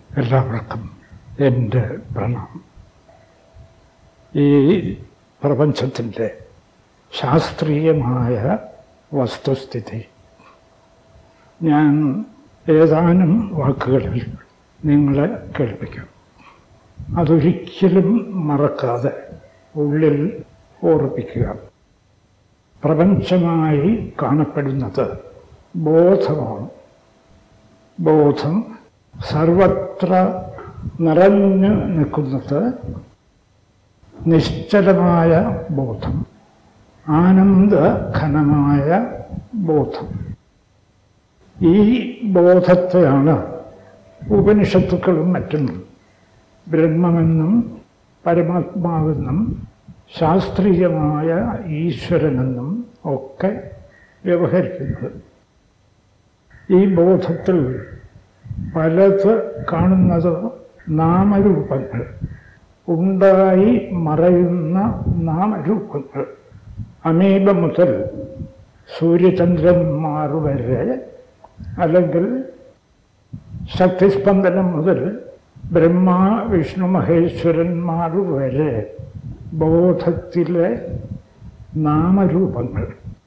എല്ലാവർക്കും എൻ്റെ പ്രണാമം ഈ പ്രപഞ്ചത്തിൻ്റെ ശാസ്ത്രീയമായ വസ്തുസ്ഥിതി ഞാൻ ഏതാനും വാക്കുകളിൽ നിങ്ങളെ കേൾപ്പിക്കാം അതൊരിക്കലും മറക്കാതെ ഉള്ളിൽ ഓർപ്പിക്കുക പ്രപഞ്ചമായി കാണപ്പെടുന്നത് ബോധമാണ് ബോധം സർവത്ര നിറഞ്ഞു നിൽക്കുന്നത് നിശ്ചലമായ ബോധം ആനന്ദഘനമായ ബോധം ഈ ബോധത്തെയാണ് ഉപനിഷത്തുക്കളും മറ്റും ബ്രഹ്മമെന്നും പരമാത്മാവെന്നും ശാസ്ത്രീയമായ ഈശ്വരനെന്നും ഒക്കെ വ്യവഹരിക്കുന്നത് ഈ ബോധത്തിൽ പലത് കാണുന്നത് നാമരൂപങ്ങൾ ഉണ്ടായി മറയുന്ന നാമരൂപങ്ങൾ അമീബ മുതൽ സൂര്യചന്ദ്രന്മാർ വരെ അല്ലെങ്കിൽ ശക്തിസ്പന്ദനം മുതൽ ബ്രഹ്മ വിഷ്ണു മഹേശ്വരന്മാർ വരെ ബോധത്തിലെ നാമരൂപങ്ങൾ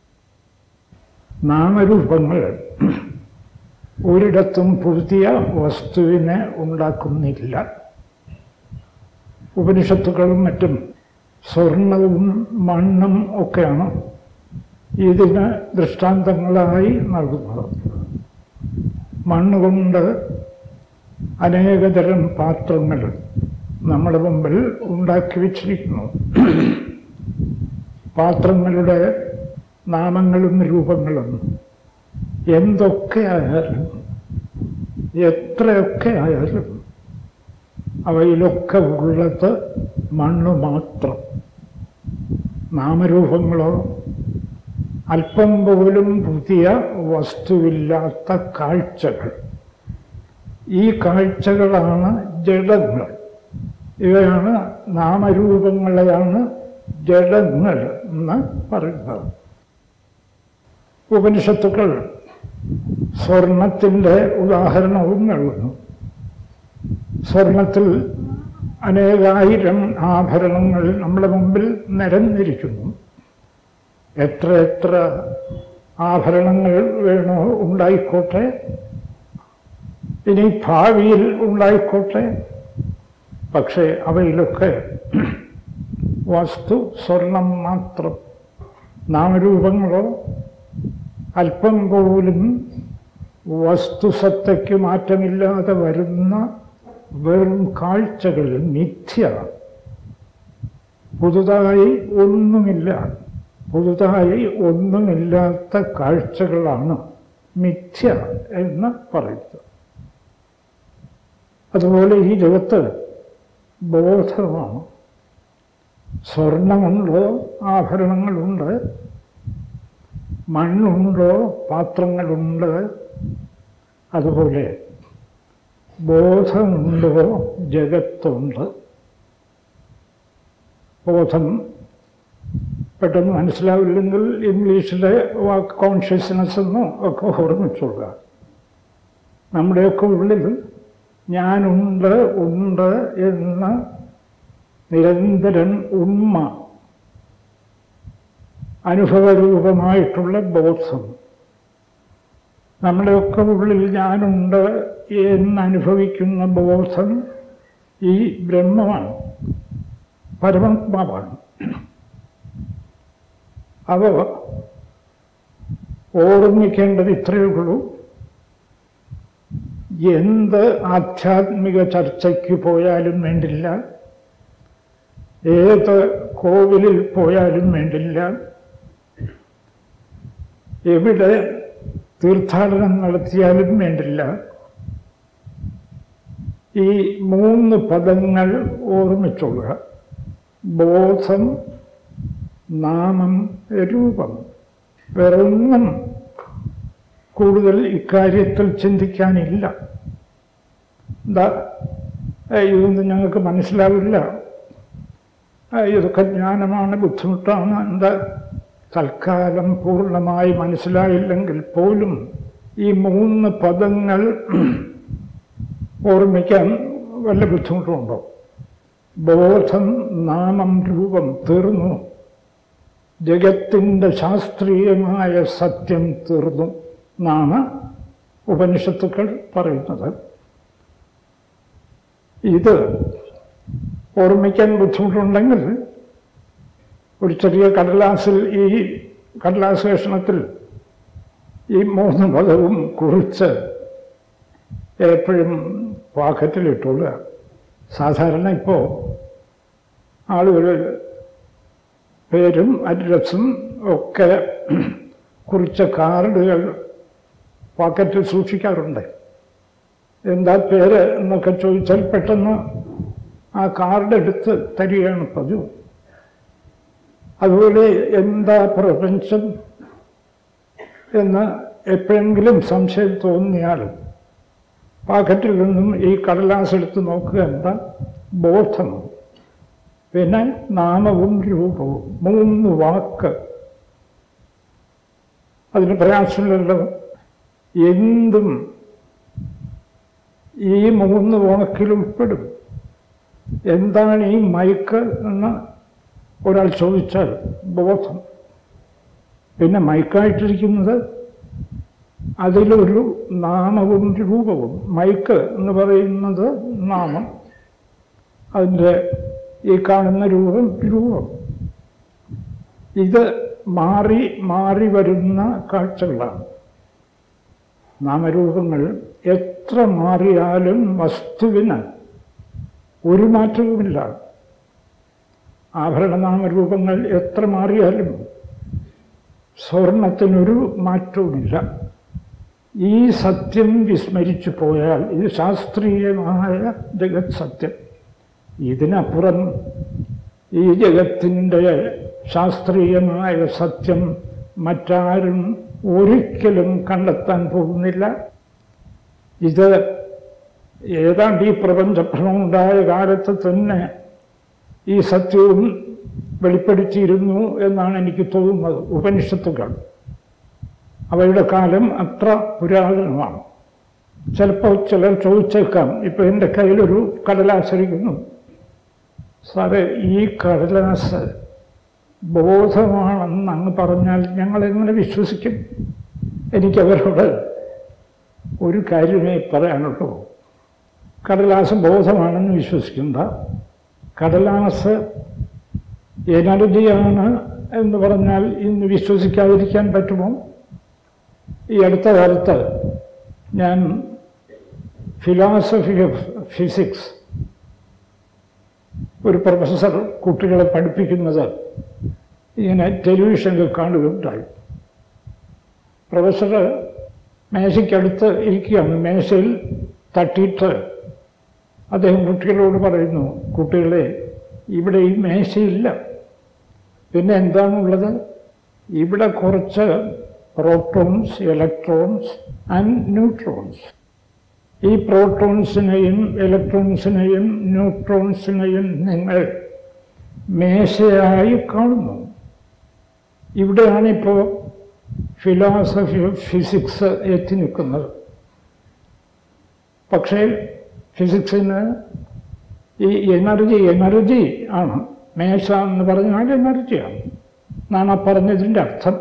നാമരൂപങ്ങൾ ഒരിടത്തും പുതിയ വസ്തുവിനെ ഉണ്ടാക്കുന്നില്ല ഉപനിഷത്തുക്കളും മറ്റും സ്വർണവും മണ്ണും ഒക്കെയാണ് ഇതിന് ദൃഷ്ടാന്തങ്ങളായി നൽകുന്നത് മണ്ണുകൊണ്ട് അനേകതരം പാത്രങ്ങൾ നമ്മുടെ മുമ്പിൽ ഉണ്ടാക്കി വച്ചിരിക്കുന്നു പാത്രങ്ങളുടെ നാമങ്ങളും രൂപങ്ങളും എന്തൊക്കെ ആയാലും എത്രയൊക്കെ ആയാലും അവയിലൊക്കെ ഉള്ളത് മണ്ണ് മാത്രം നാമരൂപങ്ങളോ അല്പം പോലും പുതിയ വസ്തുവില്ലാത്ത കാഴ്ചകൾ ഈ കാഴ്ചകളാണ് ജഡങ്ങൾ ഇവയാണ് നാമരൂപങ്ങളെയാണ് ജഡങ്ങൾ എന്ന് പറയുന്നത് ഉപനിഷത്തുക്കൾ സ്വർണത്തിൻ്റെ ഉദാഹരണവും നൽകുന്നു സ്വർണത്തിൽ അനേകായിരം ആഭരണങ്ങൾ നമ്മുടെ മുമ്പിൽ നിരന്നിരിക്കുന്നു എത്ര എത്ര ആഭരണങ്ങൾ വേണോ ഉണ്ടായിക്കോട്ടെ ഇനി ഭാവിയിൽ ഉണ്ടായിക്കോട്ടെ പക്ഷേ അവയിലൊക്കെ വസ്തു സ്വർണം മാത്രം നാമരൂപങ്ങളോ അല്പം പോലും വസ്തുസത്തയ്ക്ക് മാറ്റമില്ലാതെ വരുന്ന വെറും കാഴ്ചകൾ മിഥ്യ പുതുതായി ഒന്നുമില്ല പുതുതായി ഒന്നുമില്ലാത്ത കാഴ്ചകളാണ് മിഥ്യ എന്ന് പറയുന്നത് അതുപോലെ ഈ ജഗത്ത് ബോധമാണ് സ്വർണമുണ്ടോ ആഭരണങ്ങളുണ്ട് മണ്ണുണ്ടോ പാത്രങ്ങളുണ്ട് അതുപോലെ ബോധമുണ്ടോ ജഗത്തുണ്ട് ബോധം പെട്ടെന്ന് മനസ്സിലാവില്ലെങ്കിൽ ഇംഗ്ലീഷിലെ വാക്ക് കോൺഷ്യസ്നെസ് എന്നോ ഒക്കെ ഓർമ്മിച്ചുകൊള്ളുക നമ്മുടെയൊക്കെ ഉള്ളിൽ ഞാനുണ്ട് ഉണ്ട് എന്ന നിരന്തരൻ ഉണ്മ അനുഭവരൂപമായിട്ടുള്ള ബോധം നമ്മുടെയൊക്കെ ഉള്ളിൽ ഞാനുണ്ട് എന്നനുഭവിക്കുന്ന ബോധം ഈ ബ്രഹ്മമാണ് പരമാത്മാവാണ് അവ ഓർമ്മിക്കേണ്ടത് ഇത്രയേ ഉള്ളൂ എന്ത് ആധ്യാത്മിക ചർച്ചയ്ക്ക് പോയാലും വേണ്ടില്ല ഏത് കോവിലിൽ പോയാലും വേണ്ടില്ല എവിടെ തീർത്ഥാടനം നടത്തിയാലും വേണ്ടില്ല ഈ മൂന്ന് പദങ്ങൾ ഓർമ്മിച്ചുകൊള്ളുക ബോധം നാമം രൂപം വേറൊന്നും കൂടുതൽ ഇക്കാര്യത്തിൽ ചിന്തിക്കാനില്ല എന്താ ഇതൊന്നും ഞങ്ങൾക്ക് മനസ്സിലാവില്ല ഇതൊക്കെ ജ്ഞാനമാണ് ബുദ്ധിമുട്ടാണ് എന്താ തൽക്കാലം പൂർണ്ണമായി മനസ്സിലായില്ലെങ്കിൽ പോലും ഈ മൂന്ന് പദങ്ങൾ ഓർമ്മിക്കാൻ വല്ല ബുദ്ധിമുട്ടുമുണ്ടോ ബോധം നാമം രൂപം തീർന്നു ജഗത്തിൻ്റെ ശാസ്ത്രീയമായ സത്യം തീർന്നു എന്നാണ് ഉപനിഷത്തുക്കൾ പറയുന്നത് ഇത് ഓർമ്മിക്കാൻ ബുദ്ധിമുട്ടുണ്ടെങ്കിൽ ഒരു ചെറിയ കടലാസിൽ ഈ കടലാസ് കഷ്ണത്തിൽ ഈ മൂന്ന് പദവും കുറിച്ച് എപ്പോഴും പാക്കറ്റിലിട്ടുള്ള സാധാരണ ഇപ്പോൾ ആളുകൾ പേരും അഡ്രസ്സും ഒക്കെ കുറിച്ച കാർഡുകൾ പോക്കറ്റിൽ സൂക്ഷിക്കാറുണ്ട് എന്താ പേര് എന്നൊക്കെ ചോദിച്ചാൽ പെട്ടെന്ന് ആ കാർഡ് എടുത്ത് തരികയാണ് പതിവ് അതുപോലെ എന്താ പ്രപഞ്ചം എന്ന് എപ്പോഴെങ്കിലും സംശയം തോന്നിയാൽ പാക്കറ്റിൽ നിന്നും ഈ കടലാസ് എടുത്ത് നോക്കുക എന്താ ബോധം പിന്നെ നാമവും രൂപവും മൂന്ന് വാക്ക് അതിന് പ്രയാസമില്ലല്ലോ എന്തും ഈ മൂന്ന് വാക്കിൽ ഉൾപ്പെടും എന്താണ് ഈ മയക്ക് എന്ന് ഒരാൾ ചോദിച്ചാൽ ബോധം പിന്നെ മയക്കായിട്ടിരിക്കുന്നത് അതിലൊരു നാമവും രൂപവും മയക്ക് എന്ന് പറയുന്നത് നാമം അതിൻ്റെ ഈ കാണുന്ന രൂപം രൂപം ഇത് മാറി മാറി വരുന്ന കാഴ്ചകളാണ് നാമരൂപങ്ങൾ എത്ര മാറിയാലും വസ്തുവിന് ഒരു മാറ്റവുമില്ല ആഭരണനാമരൂപങ്ങൾ എത്ര മാറിയാലും സ്വർണത്തിനൊരു മാറ്റവുമില്ല ഈ സത്യം വിസ്മരിച്ചു പോയാൽ ഇത് ശാസ്ത്രീയമായ ജഗത് സത്യം ഇതിനപ്പുറം ഈ ജഗത്തിൻ്റെ ശാസ്ത്രീയമായ സത്യം മറ്റാരും ഒരിക്കലും കണ്ടെത്താൻ പോകുന്നില്ല ഇത് ഏതാണ്ട് ഈ പ്രപഞ്ചഭ്രമം ഉണ്ടായ കാലത്ത് തന്നെ ഈ സത്യവും വെളിപ്പെടുത്തിയിരുന്നു എന്നാണ് എനിക്ക് തോന്നുന്നത് ഉപനിഷത്തുകൾ അവയുടെ കാലം അത്ര പുരാതനമാണ് ചിലപ്പോൾ ചിലർ ചോദിച്ചേക്കാം ഇപ്പം എൻ്റെ കയ്യിലൊരു കടലാസിരിക്കുന്നു സാറേ ഈ കടലാസ് ബോധമാണെന്ന് അങ്ങ് പറഞ്ഞാൽ ഞങ്ങൾ എങ്ങനെ വിശ്വസിക്കും എനിക്കവരോട് ഒരു കാര്യമേ പറയാനുള്ളൂ കടലാസ് ബോധമാണെന്ന് വിശ്വസിക്കണ്ട കടലാസ് എനർജിയാണ് എന്ന് പറഞ്ഞാൽ ഇന്ന് വിശ്വസിക്കാതിരിക്കാൻ പറ്റുമോ ഈ അടുത്ത കാലത്ത് ഞാൻ ഫിലോസഫി ഓഫ് ഫിസിക്സ് ഒരു പ്രൊഫസർ കുട്ടികളെ പഠിപ്പിക്കുന്നത് ഇങ്ങനെ ടെലിവിഷനിൽ കാണുകയുണ്ടായി പ്രൊഫസർ മേശയ്ക്കടുത്ത് ഇരിക്കുകയാണ് മേശയിൽ തട്ടിയിട്ട് അദ്ദേഹം കുട്ടികളോട് പറയുന്നു കുട്ടികളെ ഇവിടെ ഈ മേശയില്ല പിന്നെ എന്താണുള്ളത് ഇവിടെ കുറച്ച് പ്രോട്ടോൺസ് ഇലക്ട്രോൺസ് ആൻഡ് ന്യൂട്രോൺസ് ഈ പ്രോട്ടോൺസിനെയും ഇലക്ട്രോൺസിനെയും ന്യൂട്രോൺസിനെയും നിങ്ങൾ മേശയായി കാണുന്നു ഇവിടെയാണിപ്പോൾ ഫിലോസഫി ഓഫ് ഫിസിക്സ് എത്തി നിൽക്കുന്നത് പക്ഷേ ഫിസിക്സിന് ഈ എനർജി എനർജി ആണ് മേശ എന്ന് പറഞ്ഞാൽ എനർജിയാണ് എന്നാണ് ആ പറഞ്ഞതിൻ്റെ അർത്ഥം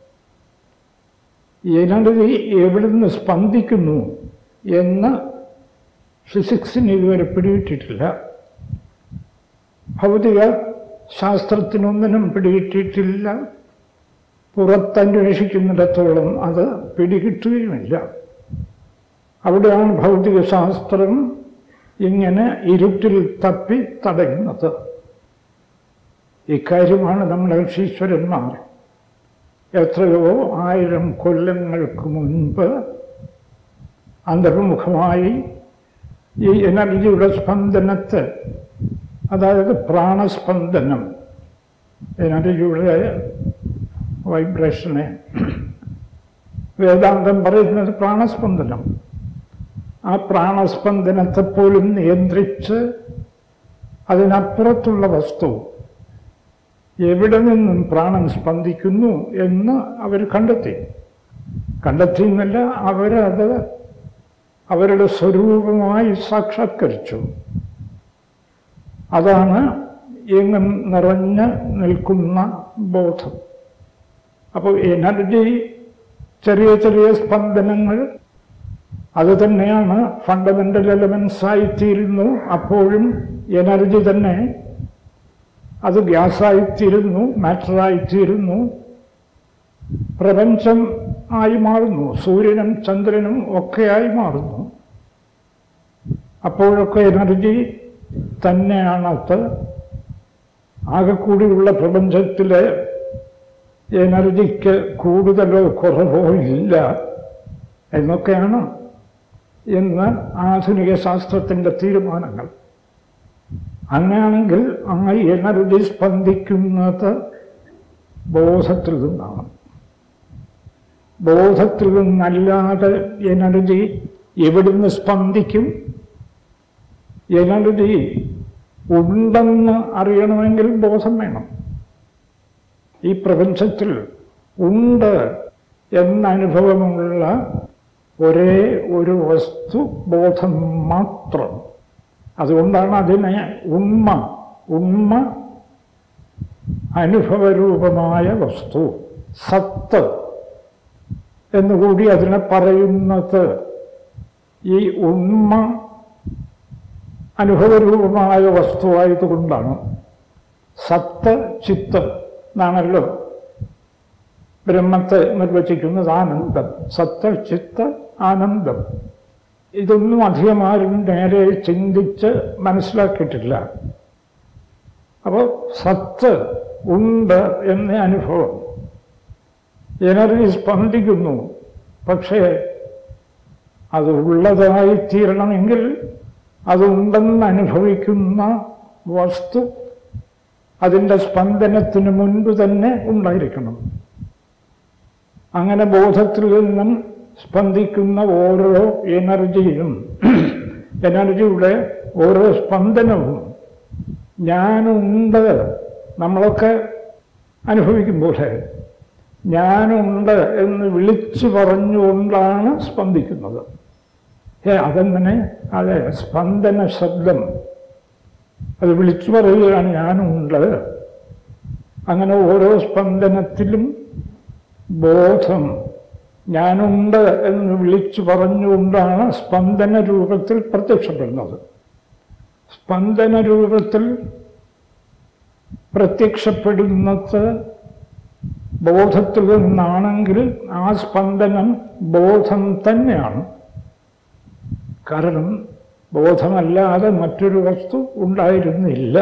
എനർജി എവിടുന്ന് സ്പന്ദിക്കുന്നു എന്ന് ഫിസിക്സിന് ഇതുവരെ പിടികിട്ടിട്ടില്ല ഭൗതിക ശാസ്ത്രത്തിനൊന്നിനും പിടികിട്ടിയിട്ടില്ല പുറത്തന്വേഷിക്കുന്നിടത്തോളം അത് പിടികിട്ടുകയുമില്ല അവിടെയാണ് ഭൗതിക ശാസ്ത്രം ഇങ്ങനെ ഇരുട്ടിൽ തപ്പി തടയുന്നത് ഇക്കാര്യമാണ് നമ്മുടെ ഋഷീശ്വരന്മാർ എത്രയോ ആയിരം കൊല്ലങ്ങൾക്ക് മുൻപ് അന്തർമുഖമായി ഈ എനർജിയുടെ സ്പന്ദനത്തെ അതായത് പ്രാണസ്പന്ദനം എനർജിയുടെ വൈബ്രേഷനെ വേദാന്തം പറയുന്നത് പ്രാണസ്പന്ദനം ആ പ്രാണസ്പന്ദനത്തെ പോലും നിയന്ത്രിച്ച് അതിനപ്പുറത്തുള്ള വസ്തു എവിടെ നിന്നും പ്രാണൻ സ്പന്ദിക്കുന്നു എന്ന് അവർ കണ്ടെത്തി കണ്ടെത്തി എന്നല്ല അവരത് അവരുടെ സ്വരൂപമായി സാക്ഷാത്കരിച്ചു അതാണ് എങ്ങും നിറഞ്ഞ് നിൽക്കുന്ന ബോധം അപ്പോൾ എനർജി ചെറിയ ചെറിയ സ്പന്ദനങ്ങൾ അത് തന്നെയാണ് ഫണ്ടമെൻ്റൽ എലമെൻസ് ആയിത്തീരുന്നു അപ്പോഴും എനർജി തന്നെ അത് ഗ്യാസായിത്തീരുന്നു മാറ്ററായിത്തീരുന്നു പ്രപഞ്ചം ആയി മാറുന്നു സൂര്യനും ചന്ദ്രനും ഒക്കെയായി മാറുന്നു അപ്പോഴൊക്കെ എനർജി തന്നെയാണത് ആകെ കൂടിയുള്ള പ്രപഞ്ചത്തിലെ എനർജിക്ക് കൂടുതലോ കുറവോ ഇല്ല എന്നൊക്കെയാണ് ഇന്ന് ആധുനിക ശാസ്ത്രത്തിൻ്റെ തീരുമാനങ്ങൾ അങ്ങനെയാണെങ്കിൽ ആ എനർജി സ്പന്ദിക്കുന്നത് ബോധത്തിൽ നിന്നാണ് ബോധത്തിൽ നിന്നല്ലാതെ എനർജി എവിടുന്ന് സ്പന്ദിക്കും എനർജി ഉണ്ടെന്ന് അറിയണമെങ്കിൽ ബോധം വേണം ഈ പ്രപഞ്ചത്തിൽ ഉണ്ട് എന്ന അനുഭവമുള്ള ഒരേ ഒരു വസ്തു ബോധം മാത്രം അതുകൊണ്ടാണ് അതിനെ ഉണ്മ ഉണ്മ അനുഭവരൂപമായ വസ്തു സത്ത് എന്നുകൂടി അതിനെ പറയുന്നത് ഈ ഉണ്മ അനുഭവരൂപമായ വസ്തുവായതുകൊണ്ടാണ് സത്ത് ചിത്ത് എന്നാണല്ലോ ബ്രഹ്മത്തെ നിർവചിക്കുന്നത് ആനന്ദം സത്ത് ചിത്ത് ആനന്ദം ഇതൊന്നും അധികം ആരും നേരെ ചിന്തിച്ച് മനസ്സിലാക്കിയിട്ടില്ല അപ്പോൾ സത്ത് ഉണ്ട് എന്ന അനുഭവം എനർജി സ്പന്ദിക്കുന്നു പക്ഷേ അത് ഉള്ളതായി തീരണമെങ്കിൽ അതുണ്ടെന്ന് അനുഭവിക്കുന്ന വസ്തു അതിൻ്റെ സ്പന്ദനത്തിന് മുൻപ് തന്നെ ഉണ്ടായിരിക്കണം അങ്ങനെ ബോധത്തിൽ നിന്നും സ്പന്ദിക്കുന്ന ഓരോ എനർജിയും എനർജിയുടെ ഓരോ സ്പന്ദനവും ഞാനുണ്ട് നമ്മളൊക്കെ അനുഭവിക്കുമ്പോൾ ഞാനുണ്ട് എന്ന് വിളിച്ചു പറഞ്ഞുകൊണ്ടാണ് സ്പന്ദിക്കുന്നത് ഏ അതെങ്ങനെ അതെ സ്പന്ദന ശബ്ദം അത് വിളിച്ചു പറയുകയാണ് ഞാനുണ്ട് അങ്ങനെ ഓരോ സ്പന്ദനത്തിലും ബോധം ഞാനുണ്ട് എന്ന് വിളിച്ചു പറഞ്ഞുകൊണ്ടാണ് സ്പന്ദന രൂപത്തിൽ പ്രത്യക്ഷപ്പെടുന്നത് സ്പന്ദന രൂപത്തിൽ പ്രത്യക്ഷപ്പെടുന്നത് ബോധത്തിൽ നിന്നാണെങ്കിൽ ആ സ്പന്ദനം ബോധം തന്നെയാണ് കാരണം ബോധമല്ലാതെ മറ്റൊരു വസ്തു ഉണ്ടായിരുന്നില്ല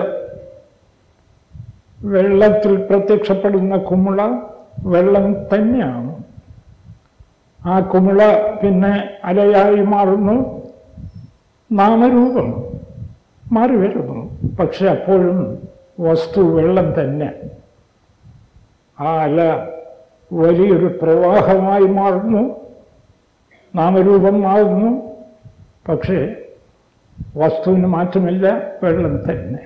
വെള്ളത്തിൽ പ്രത്യക്ഷപ്പെടുന്ന കുമിള വെള്ളം തന്നെയാണ് ആ കുമിള പിന്നെ അലയായി മാറുന്നു നാമരൂപം മാറി വരുന്നു പക്ഷെ അപ്പോഴും വസ്തു വെള്ളം തന്നെ ആ അല വലിയൊരു പ്രവാഹമായി മാറുന്നു നാമരൂപം മാറുന്നു പക്ഷേ വസ്തുവിന് മാറ്റമില്ല വെള്ളം തന്നെ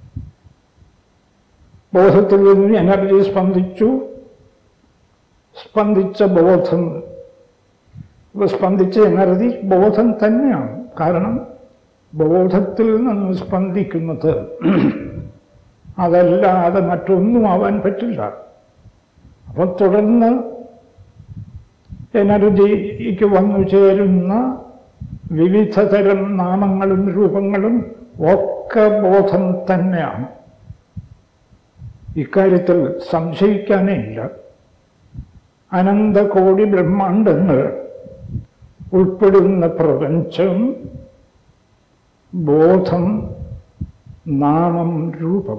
ബോധത്തിൽ നിന്ന് എനർജി സ്പന്ദിച്ചു സ്പന്ദിച്ച ബോധം സ്പന്ദിച്ച എനർജി ബോധം തന്നെയാണ് കാരണം ബോധത്തിൽ നിന്ന് സ്പന്ദിക്കുന്നത് അതല്ലാതെ മറ്റൊന്നും ആവാൻ പറ്റില്ല അപ്പം തുടർന്ന് എനർജിക്ക് വന്നു ചേരുന്ന വിവിധ തരം നാമങ്ങളും രൂപങ്ങളും ഒക്കെ ബോധം തന്നെയാണ് ഇക്കാര്യത്തിൽ സംശയിക്കാനേ ഇല്ല അനന്തകോടി ബ്രഹ്മാണ്ടങ്ങൾ ഉൾപ്പെടുന്ന പ്രപഞ്ചം ബോധം നാമം രൂപം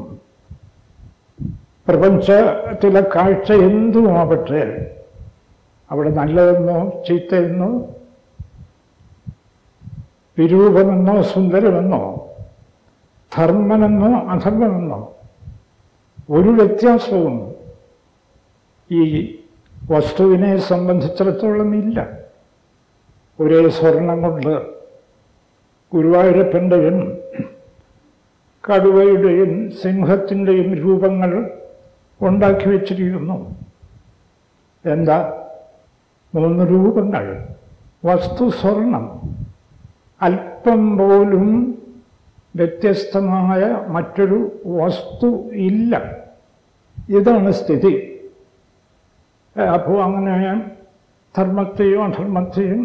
പ്രപഞ്ചത്തിലെ കാഴ്ച എന്തുമാവട്ടെ അവിടെ നല്ലതെന്നോ ചീത്തയെന്നോ വിരൂപമെന്നോ സുന്ദരമെന്നോ ധർമ്മമെന്നോ അധർമ്മമെന്നോ ഒരു വ്യത്യാസവും ഈ വസ്തുവിനെ സംബന്ധിച്ചിടത്തോളം ഇല്ല ഒരേ സ്വർണം കൊണ്ട് ഗുരുവായൂരപ്പൻ്റെയും കടുവയുടെയും സിംഹത്തിൻ്റെയും രൂപങ്ങൾ ഉണ്ടാക്കി വച്ചിരിക്കുന്നു എന്താ മൂന്ന് രൂപങ്ങൾ വസ്തു സ്വർണം അല്പം പോലും വ്യത്യസ്തമായ മറ്റൊരു വസ്തു ഇല്ല ഇതാണ് സ്ഥിതി അപ്പോൾ അങ്ങനെ ധർമ്മത്തെയും അധർമ്മത്തെയും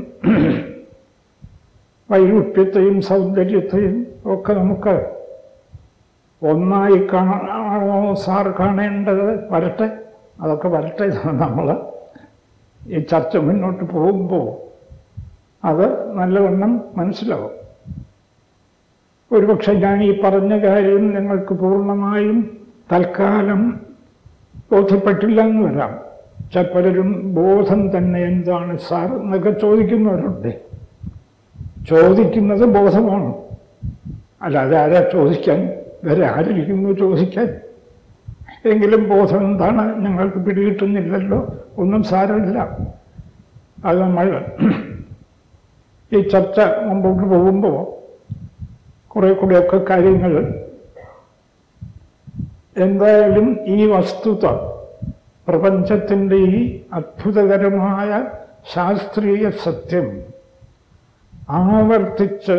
വൈരൂപ്യത്തെയും സൗന്ദര്യത്തെയും ഒക്കെ നമുക്ക് ഒന്നായി കാണാണോ സാർ കാണേണ്ടത് വരട്ടെ അതൊക്കെ വരട്ടെ നമ്മൾ ഈ ചർച്ച മുന്നോട്ട് പോകുമ്പോൾ അത് നല്ലവണ്ണം മനസ്സിലാവും ഒരുപക്ഷെ ഞാൻ ഈ പറഞ്ഞ കാര്യം നിങ്ങൾക്ക് പൂർണ്ണമായും തൽക്കാലം ബോധ്യപ്പെട്ടില്ല എന്ന് വരാം പലരും ബോധം തന്നെ എന്താണ് സാർ എന്നൊക്കെ ചോദിക്കുന്നവരുണ്ട് ചോദിക്കുന്നത് ബോധമാണ് അല്ലാതെ ആരാ ചോദിക്കാൻ വേറെ ആരിരിക്കുന്നു ചോദിക്കാൻ എങ്കിലും ബോധം എന്താണ് ഞങ്ങൾക്ക് പിടികിട്ടുന്നില്ലല്ലോ ഒന്നും സാരമില്ല അത് നമ്മൾ ഈ ചർച്ച മുമ്പോട്ട് പോകുമ്പോൾ കുറെ കൂടെയൊക്കെ കാര്യങ്ങൾ എന്തായാലും ഈ വസ്തുത പ്രപഞ്ചത്തിൻ്റെ ഈ അത്ഭുതകരമായ ശാസ്ത്രീയ സത്യം ആവർത്തിച്ച്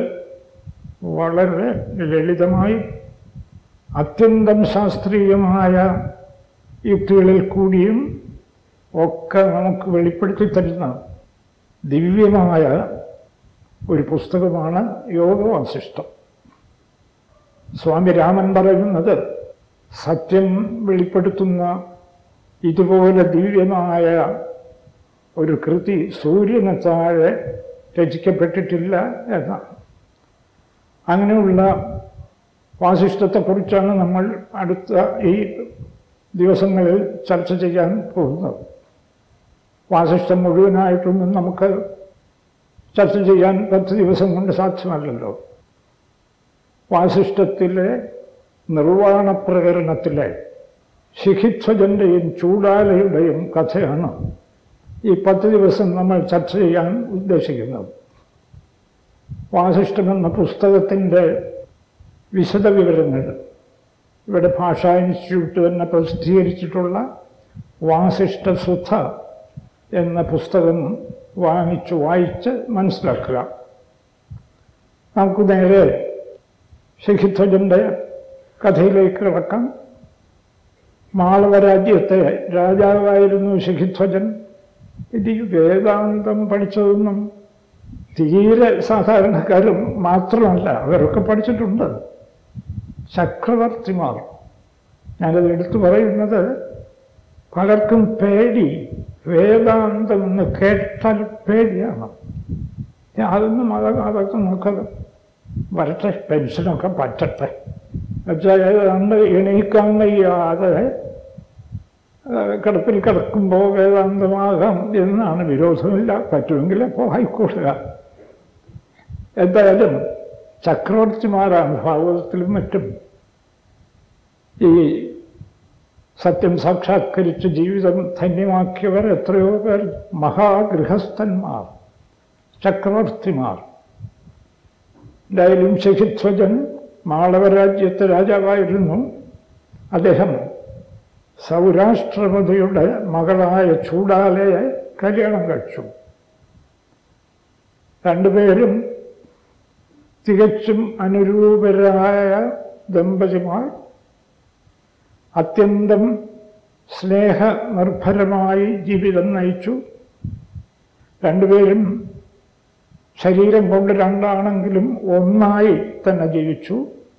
വളരെ ലളിതമായി അത്യന്തം ശാസ്ത്രീയമായ യുക്തികളിൽ കൂടിയും ഒക്കെ നമുക്ക് വെളിപ്പെടുത്തി തരുന്ന ദിവ്യമായ ഒരു പുസ്തകമാണ് യോഗവാസിഷ്ടം സ്വാമി രാമൻ പറയുന്നത് സത്യം വെളിപ്പെടുത്തുന്ന ഇതുപോലെ ദിവ്യമായ ഒരു കൃതി സൂര്യന് താഴെ രചിക്കപ്പെട്ടിട്ടില്ല എന്നാണ് അങ്ങനെയുള്ള വാസിഷ്ടത്തെക്കുറിച്ചാണ് നമ്മൾ അടുത്ത ഈ ദിവസങ്ങളിൽ ചർച്ച ചെയ്യാൻ പോകുന്നത് വാസിഷ്ടം മുഴുവനായിട്ടൊന്നും നമുക്ക് ചർച്ച ചെയ്യാൻ പത്ത് ദിവസം കൊണ്ട് സാധ്യമല്ലല്ലോ വാസിഷ്ടത്തിലെ നിർവ്വാണ പ്രകരണത്തിലെ ശിഖിധ്വജൻ്റെയും ചൂടാലയുടെയും കഥയാണ് ഈ പത്ത് ദിവസം നമ്മൾ ചർച്ച ചെയ്യാൻ ഉദ്ദേശിക്കുന്നത് വാസിഷ്ടം എന്ന പുസ്തകത്തിൻ്റെ വിശദവിവരങ്ങൾ ഇവിടെ ഭാഷാ ഇൻസ്റ്റിറ്റ്യൂട്ട് തന്നെ പ്രസിദ്ധീകരിച്ചിട്ടുള്ള വാസിഷ്ടസുധ എന്ന പുസ്തകം വാങ്ങിച്ചു വായിച്ച് മനസ്സിലാക്കുക നമുക്ക് നേരെ ശിഖിധ്വജൻ്റെ കഥയിലേക്ക് കിടക്കാം മാളവരാജ്യത്തെ രാജാവായിരുന്നു ശിഖിധ്വജൻ ഇത് ഈ വേദാന്തം പഠിച്ചതൊന്നും തീരെ സാധാരണക്കാരും മാത്രമല്ല അവരൊക്കെ പഠിച്ചിട്ടുണ്ട് ചക്രവർത്തിമാർ ഞാനത് എടുത്തു പറയുന്നത് പലർക്കും പേടി വേദാന്തം എന്ന് കേട്ടാൽ പേടിയാണ് അതൊന്നും അത് അതൊക്കെ നോക്കത് വരട്ടെ പെൻഷനൊക്കെ പറ്റട്ടെ എന്നുവെച്ചാൽ ഏതാണ്ട് എണീക്കാൻ വയ്യാതെ കിടപ്പിൽ കിടക്കുമ്പോൾ വേദാന്തമാകാം എന്നാണ് വിരോധമില്ല പറ്റുമെങ്കിൽ അപ്പോൾ ആയിക്കോളുക എന്തായാലും ചക്രവർത്തിമാരാണ് ഭാഗവതത്തിലും മറ്റും ഈ സത്യം സാക്ഷാത്കരിച്ച് ജീവിതം ധന്യമാക്കിയവർ എത്രയോ പേർ മഹാഗൃഹസ്ഥന്മാർ ചക്രവർത്തിമാർ എന്തായാലും ശശിധ്വജൻ മാളവരാജ്യത്തെ രാജാവായിരുന്നു അദ്ദേഹം സൗരാഷ്ട്രപതിയുടെ മകളായ ചൂടാലയെ കല്യാണം കഴിച്ചു രണ്ടുപേരും തികച്ചും അനുരൂപരായ ദമ്പതിമാർ അത്യന്തം സ്നേഹനിർഭരമായി ജീവിതം നയിച്ചു രണ്ടുപേരും ശരീരം കൊണ്ട് രണ്ടാണെങ്കിലും ഒന്നായി തന്നെ ജീവിച്ചു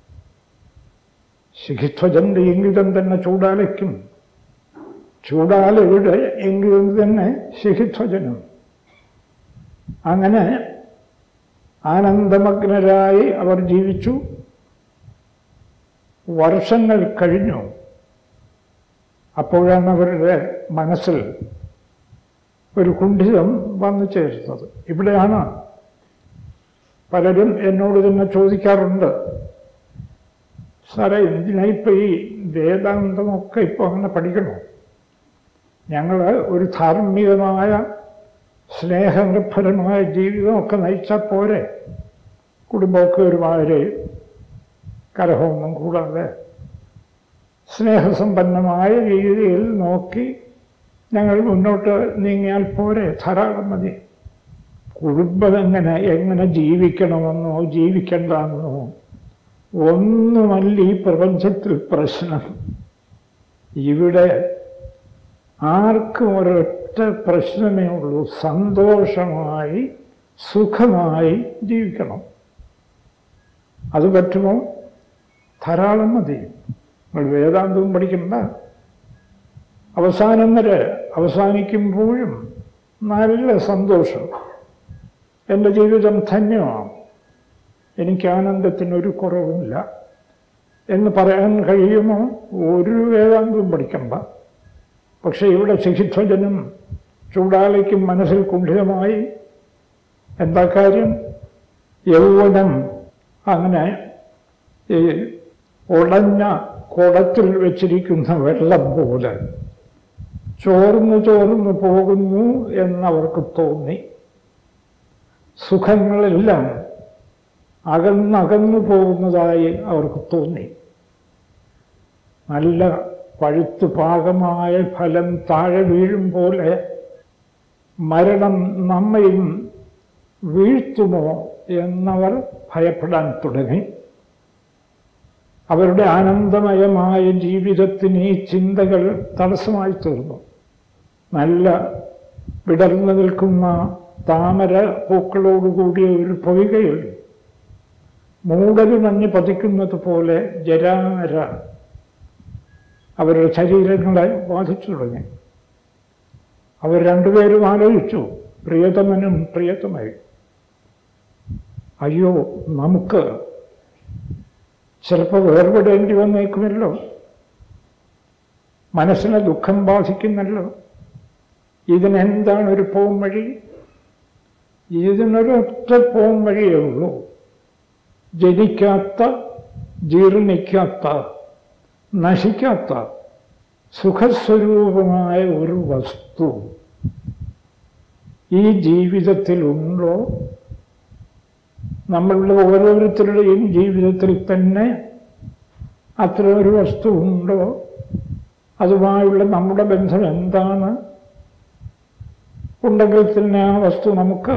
ശിഖിധ്വജന്റെ ഇംഗിതം തന്നെ ചൂടാലയ്ക്കും ചൂടാലയുടെ ഇംഗിതം തന്നെ ശിഖിധ്വജനും അങ്ങനെ ആനന്ദമഗ്നരായി അവർ ജീവിച്ചു വർഷങ്ങൾ കഴിഞ്ഞു അപ്പോഴാണ് അവരുടെ മനസ്സിൽ ഒരു കുണ്ഠിതം വന്നു ചേരുന്നത് ഇവിടെയാണ് പലരും എന്നോട് തന്നെ ചോദിക്കാറുണ്ട് സാറേ എന്തിനാ ഇപ്പം ഈ വേദാന്തമൊക്കെ ഇപ്പോൾ അങ്ങനെ പഠിക്കണോ ഞങ്ങൾ ഒരു ധാർമ്മികമായ സ്നേഹനിർഭരമായ ജീവിതമൊക്കെ നയിച്ചാൽ പോരെ കുടുംബമൊക്കെ ഒരുമാതിരി കലഹമൊന്നും കൂടാതെ സ്നേഹസമ്പന്നമായ രീതിയിൽ നോക്കി ഞങ്ങൾ മുന്നോട്ട് നീങ്ങിയാൽ പോരെ ധാരാളം മതി കുടുംബം എങ്ങനെ എങ്ങനെ ജീവിക്കണമെന്നോ ജീവിക്കണ്ടെന്നോ ഒന്നുമല്ല ഈ പ്രപഞ്ചത്തിൽ പ്രശ്നം ഇവിടെ ആർക്കും ഒരൊറ്റ പ്രശ്നമേ ഉള്ളൂ സന്തോഷമായി സുഖമായി ജീവിക്കണം അത് പറ്റുമോ ധാരാളം മതി നിങ്ങൾ വേദാന്തവും പഠിക്കണ്ട അവസാനം വരെ അവസാനിക്കുമ്പോഴും നല്ല സന്തോഷം എൻ്റെ ജീവിതം ധന്യമാണ് എനിക്ക് ആനന്ദത്തിനൊരു കുറവുമില്ല എന്ന് പറയാൻ കഴിയുമോ ഒരു വേദാന്തവും പഠിക്കണ്ട പക്ഷെ ഇവിടെ ശിഖിധ്വജനും ചൂടാലയ്ക്കും മനസ്സിൽ കുണ്ഠിതമായി എന്താ കാര്യം യൗവനം അങ്ങനെ ഈ ഉടഞ്ഞ കുടത്തിൽ വെച്ചിരിക്കുന്ന വെള്ളം പോലെ ചോർന്നു ചോർന്നു പോകുന്നു എന്നവർക്ക് തോന്നി സുഖങ്ങളെല്ലാം അകന്നകന്നു പോകുന്നതായി അവർക്ക് തോന്നി നല്ല പഴുത്തു പാകമായ ഫലം താഴെ വീഴും പോലെ മരണം നമ്മയും വീഴ്ത്തുമോ എന്നവർ ഭയപ്പെടാൻ തുടങ്ങി അവരുടെ ആനന്ദമയമായ ജീവിതത്തിന് ഈ ചിന്തകൾ തടസ്സമായി തീർന്നു നല്ല വിടർന്നു നിൽക്കുന്ന താമര പൂക്കളോടുകൂടിയ ഒരു പൊയ്കയിൽ മൂടൽ മഞ്ഞ് പതിക്കുന്നത് പോലെ ജരാമര അവരുടെ ശരീരങ്ങളെ ബാധിച്ചു തുടങ്ങി അവർ രണ്ടുപേരും ആലോചിച്ചു പ്രിയതമനും പ്രിയതമായി അയ്യോ നമുക്ക് ചിലപ്പോൾ വേർപെടേണ്ടി വന്നേക്കുമല്ലോ മനസ്സിനെ ദുഃഖം ബാധിക്കുന്നല്ലോ ഇതിനെന്താണ് ഒരു പോം വഴി ഇതിനൊരൊറ്റ പോം വഴിയേ ഉള്ളൂ ജനിക്കാത്ത ജീർണിക്കാത്ത നശിക്കാത്ത സുഖസ്വരൂപമായ ഒരു വസ്തു ഈ ജീവിതത്തിലുണ്ടോ നമ്മളുടെ ഓരോരുത്തരുടെയും ജീവിതത്തിൽ തന്നെ അത്ര ഒരു വസ്തു ഉണ്ടോ അതുമായുള്ള നമ്മുടെ ബന്ധം എന്താണ് ഉണ്ടെങ്കിൽ തന്നെ ആ വസ്തു നമുക്ക്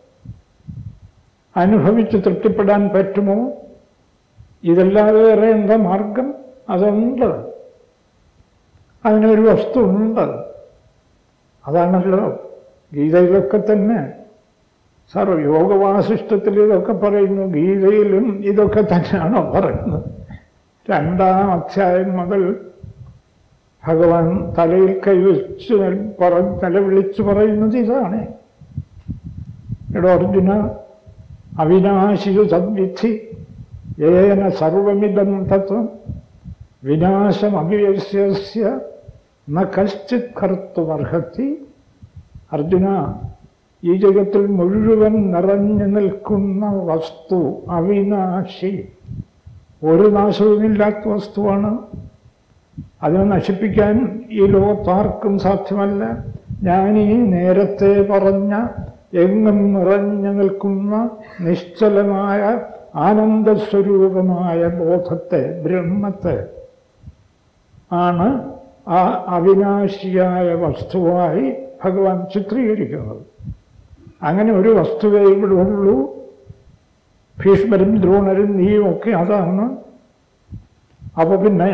അനുഭവിച്ച് തൃപ്തിപ്പെടാൻ പറ്റുമോ ഇതല്ലാതെ വേറെ എന്താ മാർഗം അതുണ്ട് അതിനൊരു വസ്തു ഉണ്ട് അതാണല്ലോ ഗീതയിലൊക്കെ തന്നെ സാർ യോഗവാസിഷ്ടത്തിൽ ഇതൊക്കെ പറയുന്നു ഗീതയിലും ഇതൊക്കെ തന്നെയാണോ പറയുന്നത് രണ്ടാം അധ്യായം മുതൽ ഭഗവാൻ തലയിൽ കൈവച്ച് പറ നിലവിളിച്ച് പറയുന്നത് ഇതാണ് എടോ അർജുന അവിനാശിയു സദ്വിധി ഏന സർവമിതം തത്വം വിനാശം അവിവസ്യ ന കശ്ചിത് കർത്തുമർഹത്തി അർജുന ഈ ജഗത്തിൽ മുഴുവൻ നിറഞ്ഞു നിൽക്കുന്ന വസ്തു അവിനാശി ഒരു നാശവുമില്ലാത്ത വസ്തുവാണ് അതിനെ നശിപ്പിക്കാൻ ഈ ലോകത്താർക്കും സാധ്യമല്ല ഞാൻ ഈ നേരത്തെ പറഞ്ഞ എങ്ങും നിറഞ്ഞു നിൽക്കുന്ന നിശ്ചലമായ ആനന്ദസ്വരൂപമായ ബോധത്തെ ബ്രഹ്മത്തെ ആണ് ആ അവിനാശിയായ വസ്തുവായി ഭഗവാൻ ചിത്രീകരിക്കുന്നത് അങ്ങനെ ഒരു വസ്തുവേ ഇവിടെ ഉള്ളൂ ഭീഷ്മരും ദ്രോണരും നീയും ഒക്കെ അതാണ് അപ്പൊ പിന്നെ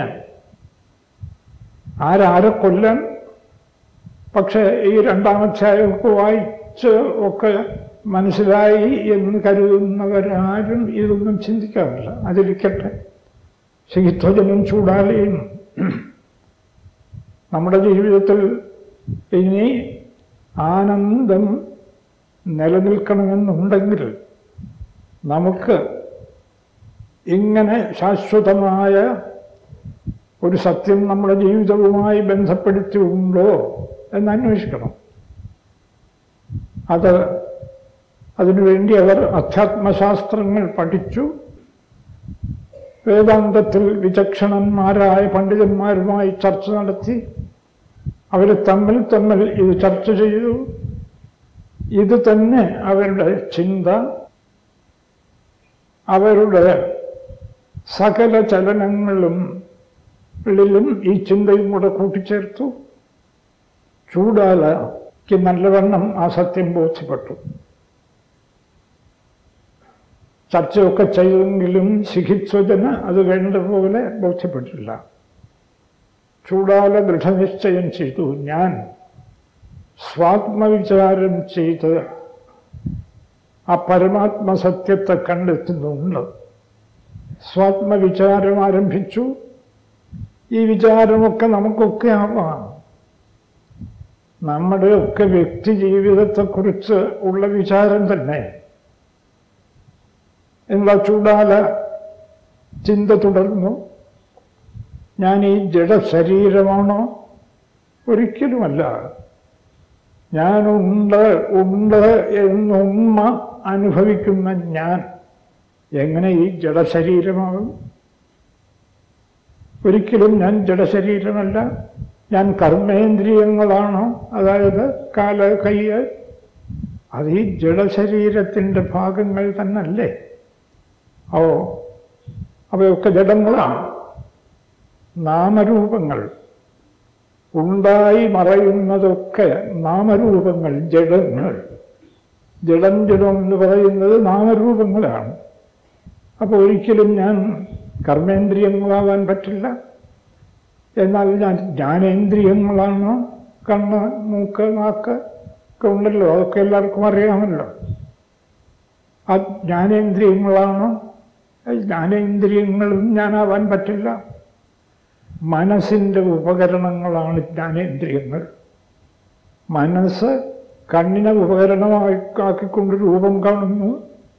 ആരാരെ കൊല്ലാൻ പക്ഷെ ഈ രണ്ടാമധ്യായമൊക്കെ വായിച്ച് ഒക്കെ മനസ്സിലായി എന്ന് കരുതുന്നവരാരും ഇതൊന്നും ചിന്തിക്കാറില്ല അതിരിക്കട്ടെ ശീധ്വജനും ചൂടാലയും നമ്മുടെ ജീവിതത്തിൽ ഇനി ആനന്ദം നിലനിൽക്കണമെന്നുണ്ടെങ്കിൽ നമുക്ക് ഇങ്ങനെ ശാശ്വതമായ ഒരു സത്യം നമ്മുടെ ജീവിതവുമായി ബന്ധപ്പെടുത്തിയുണ്ടോ എന്ന് അന്വേഷിക്കണം അത് അതിനുവേണ്ടി അവർ അധ്യാത്മശാസ്ത്രങ്ങൾ പഠിച്ചു വേദാന്തത്തിൽ വിചക്ഷണന്മാരായ പണ്ഡിതന്മാരുമായി ചർച്ച നടത്തി അവർ തമ്മിൽ തമ്മിൽ ഇത് ചർച്ച ചെയ്തു ഇത് തന്നെ അവരുടെ ചിന്ത അവരുടെ സകല ചലനങ്ങളും ളിലും ഈ ചിന്തയും കൂടെ കൂട്ടിച്ചേർത്തു ചൂടാലയ്ക്ക് നല്ലവണ്ണം ആ സത്യം ബോധ്യപ്പെട്ടു ചർച്ചയൊക്കെ ചെയ്തെങ്കിലും ശിഖിത്വജന് അത് വേണ്ടതുപോലെ ബോധ്യപ്പെട്ടില്ല ചൂടാല ദൃഢനിശ്ചയം ചെയ്തു ഞാൻ സ്വാത്മവിചാരം ചെയ്ത് ആ പരമാത്മസത്യത്തെ കണ്ടെത്തുന്നുണ്ട് സ്വാത്മവിചാരം ആരംഭിച്ചു ഈ വിചാരമൊക്കെ നമുക്കൊക്കെ ആവാം നമ്മുടെ ഒക്കെ വ്യക്തി ജീവിതത്തെക്കുറിച്ച് ഉള്ള വിചാരം തന്നെ എന്താ ചൂടാല ചിന്ത തുടർന്നു ഞാൻ ഈ ജഡശരീരമാണോ ഒരിക്കലുമല്ല ഞാനുണ്ട് ഉണ്ട് എന്നുമ്മ അനുഭവിക്കുന്ന ഞാൻ എങ്ങനെ ഈ ജഡശരീരമാകും ഒരിക്കലും ഞാൻ ജഡശരീരമല്ല ഞാൻ കർമ്മേന്ദ്രിയങ്ങളാണോ അതായത് കാല് കയ്യ് അത് ഈ ജഡശരീരത്തിൻ്റെ ഭാഗങ്ങൾ തന്നല്ലേ ഓ അവയൊക്കെ ജഡങ്ങളാണ് നാമരൂപങ്ങൾ ഉണ്ടായി മറയുന്നതൊക്കെ നാമരൂപങ്ങൾ ജഡങ്ങൾ ജഡം ജഡം എന്ന് പറയുന്നത് നാമരൂപങ്ങളാണ് അപ്പോൾ ഒരിക്കലും ഞാൻ കർമ്മേന്ദ്രിയങ്ങളാവാൻ പറ്റില്ല എന്നാൽ ഞാൻ ജ്ഞാനേന്ദ്രിയങ്ങളാണ് കണ്ണ് മൂക്ക് നാക്ക് ഒക്കെ ഉണ്ടല്ലോ അതൊക്കെ എല്ലാവർക്കും അറിയാമല്ലോ ആ ജ്ഞാനേന്ദ്രിയങ്ങളാണ് ജ്ഞാനേന്ദ്രിയങ്ങളും ഞാനാവാൻ പറ്റില്ല മനസ്സിൻ്റെ ഉപകരണങ്ങളാണ് ജ്ഞാനേന്ദ്രിയങ്ങൾ മനസ്സ് കണ്ണിനെ ഉപകരണമാക്കിക്കൊണ്ട് രൂപം കാണുന്നു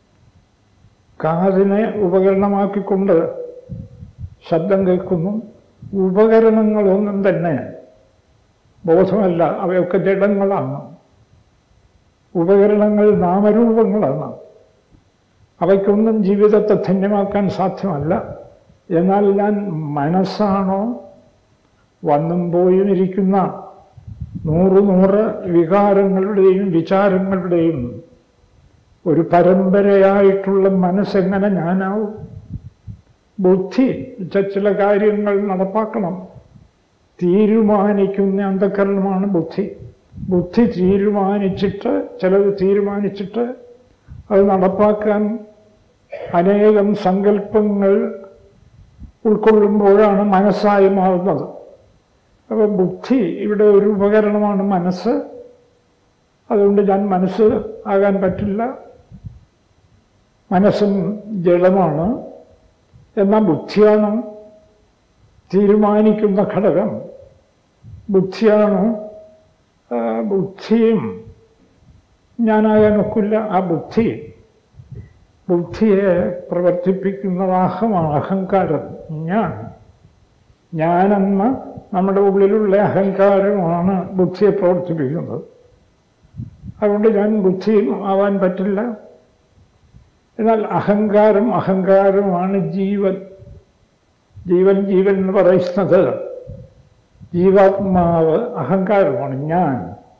കാതിനെ ഉപകരണമാക്കിക്കൊണ്ട് ശബ്ദം കേൾക്കുന്നു ഉപകരണങ്ങളൊന്നും തന്നെ ബോധമല്ല അവയൊക്കെ ജഡങ്ങളാണ് ഉപകരണങ്ങൾ നാമരൂപങ്ങളാണ് അവയ്ക്കൊന്നും ജീവിതത്തെ ധന്യമാക്കാൻ സാധ്യമല്ല എന്നാൽ ഞാൻ മനസ്സാണോ വന്നും പോയും ഇരിക്കുന്ന നൂറ് നൂറ് വികാരങ്ങളുടെയും വിചാരങ്ങളുടെയും ഒരു പരമ്പരയായിട്ടുള്ള മനസ്സെങ്ങനെ ഞാനാവും ബുദ്ധി ചില കാര്യങ്ങൾ നടപ്പാക്കണം തീരുമാനിക്കുന്ന അന്ധകരണമാണ് ബുദ്ധി ബുദ്ധി തീരുമാനിച്ചിട്ട് ചിലത് തീരുമാനിച്ചിട്ട് അത് നടപ്പാക്കാൻ അനേകം സങ്കല്പങ്ങൾ ഉൾക്കൊള്ളുമ്പോഴാണ് മനസ്സായി മാറുന്നത് അപ്പോൾ ബുദ്ധി ഇവിടെ ഒരു ഉപകരണമാണ് മനസ്സ് അതുകൊണ്ട് ഞാൻ മനസ്സ് ആകാൻ പറ്റില്ല മനസ്സും ജഡമാണ് എന്നാൽ ബുദ്ധിയാണ് തീരുമാനിക്കുന്ന ഘടകം ബുദ്ധിയാണ് ആ, ബുദ്ധിയും ഞാനാകാൻ ഒക്കില്ല ആ ബുദ്ധി ബുദ്ധിയെ പ്രവർത്തിപ്പിക്കുന്നത് അഹമാണ് അഹങ്കാരം ഞാൻ ഞാനെന്ന നമ്മുടെ ഉള്ളിലുള്ള അഹങ്കാരമാണ് ബുദ്ധിയെ പ്രവർത്തിപ്പിക്കുന്നത് അതുകൊണ്ട് ഞാൻ ബുദ്ധി ആവാൻ പറ്റില്ല എന്നാൽ അഹങ്കാരം അഹങ്കാരമാണ് ജീവൻ ജീവൻ ജീവൻ എന്ന് പറയുന്നത് ജീവാത്മാവ് അഹങ്കാരമാണ് ഞാൻ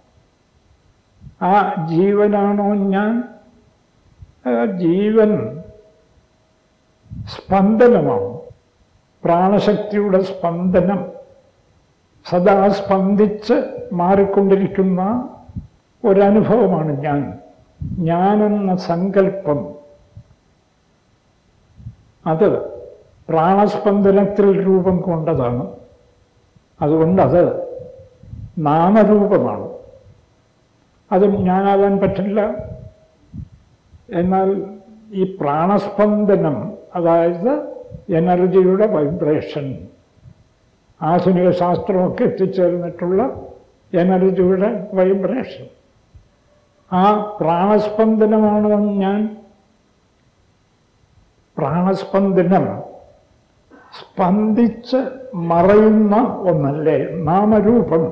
ആ ജീവനാണോ ഞാൻ ആ ജീവൻ സ്പന്ദനമാണ് പ്രാണശക്തിയുടെ സ്പന്ദനം സദാ സ്പന്ദിച്ച് മാറിക്കൊണ്ടിരിക്കുന്ന ഒരനുഭവമാണ് ഞാൻ ഞാനെന്ന സങ്കല്പം അത് പ്രാണസ്പന്ദനത്തിൽ രൂപം കൊണ്ടതാണ് അതുകൊണ്ടത് നാമരൂപമാണ് അത് ഞാനാവാൻ പറ്റില്ല എന്നാൽ ഈ പ്രാണസ്പന്ദനം അതായത് എനർജിയുടെ വൈബ്രേഷൻ ആധുനിക ശാസ്ത്രമൊക്കെ എത്തിച്ചേർന്നിട്ടുള്ള എനർജിയുടെ വൈബ്രേഷൻ ആ പ്രാണസ്പന്ദനമാണ് ഞാൻ പ്രാണസ്പന്ദനം സ്പന്ദിച്ച് മറയുന്ന ഒന്നല്ലേ നാമരൂപം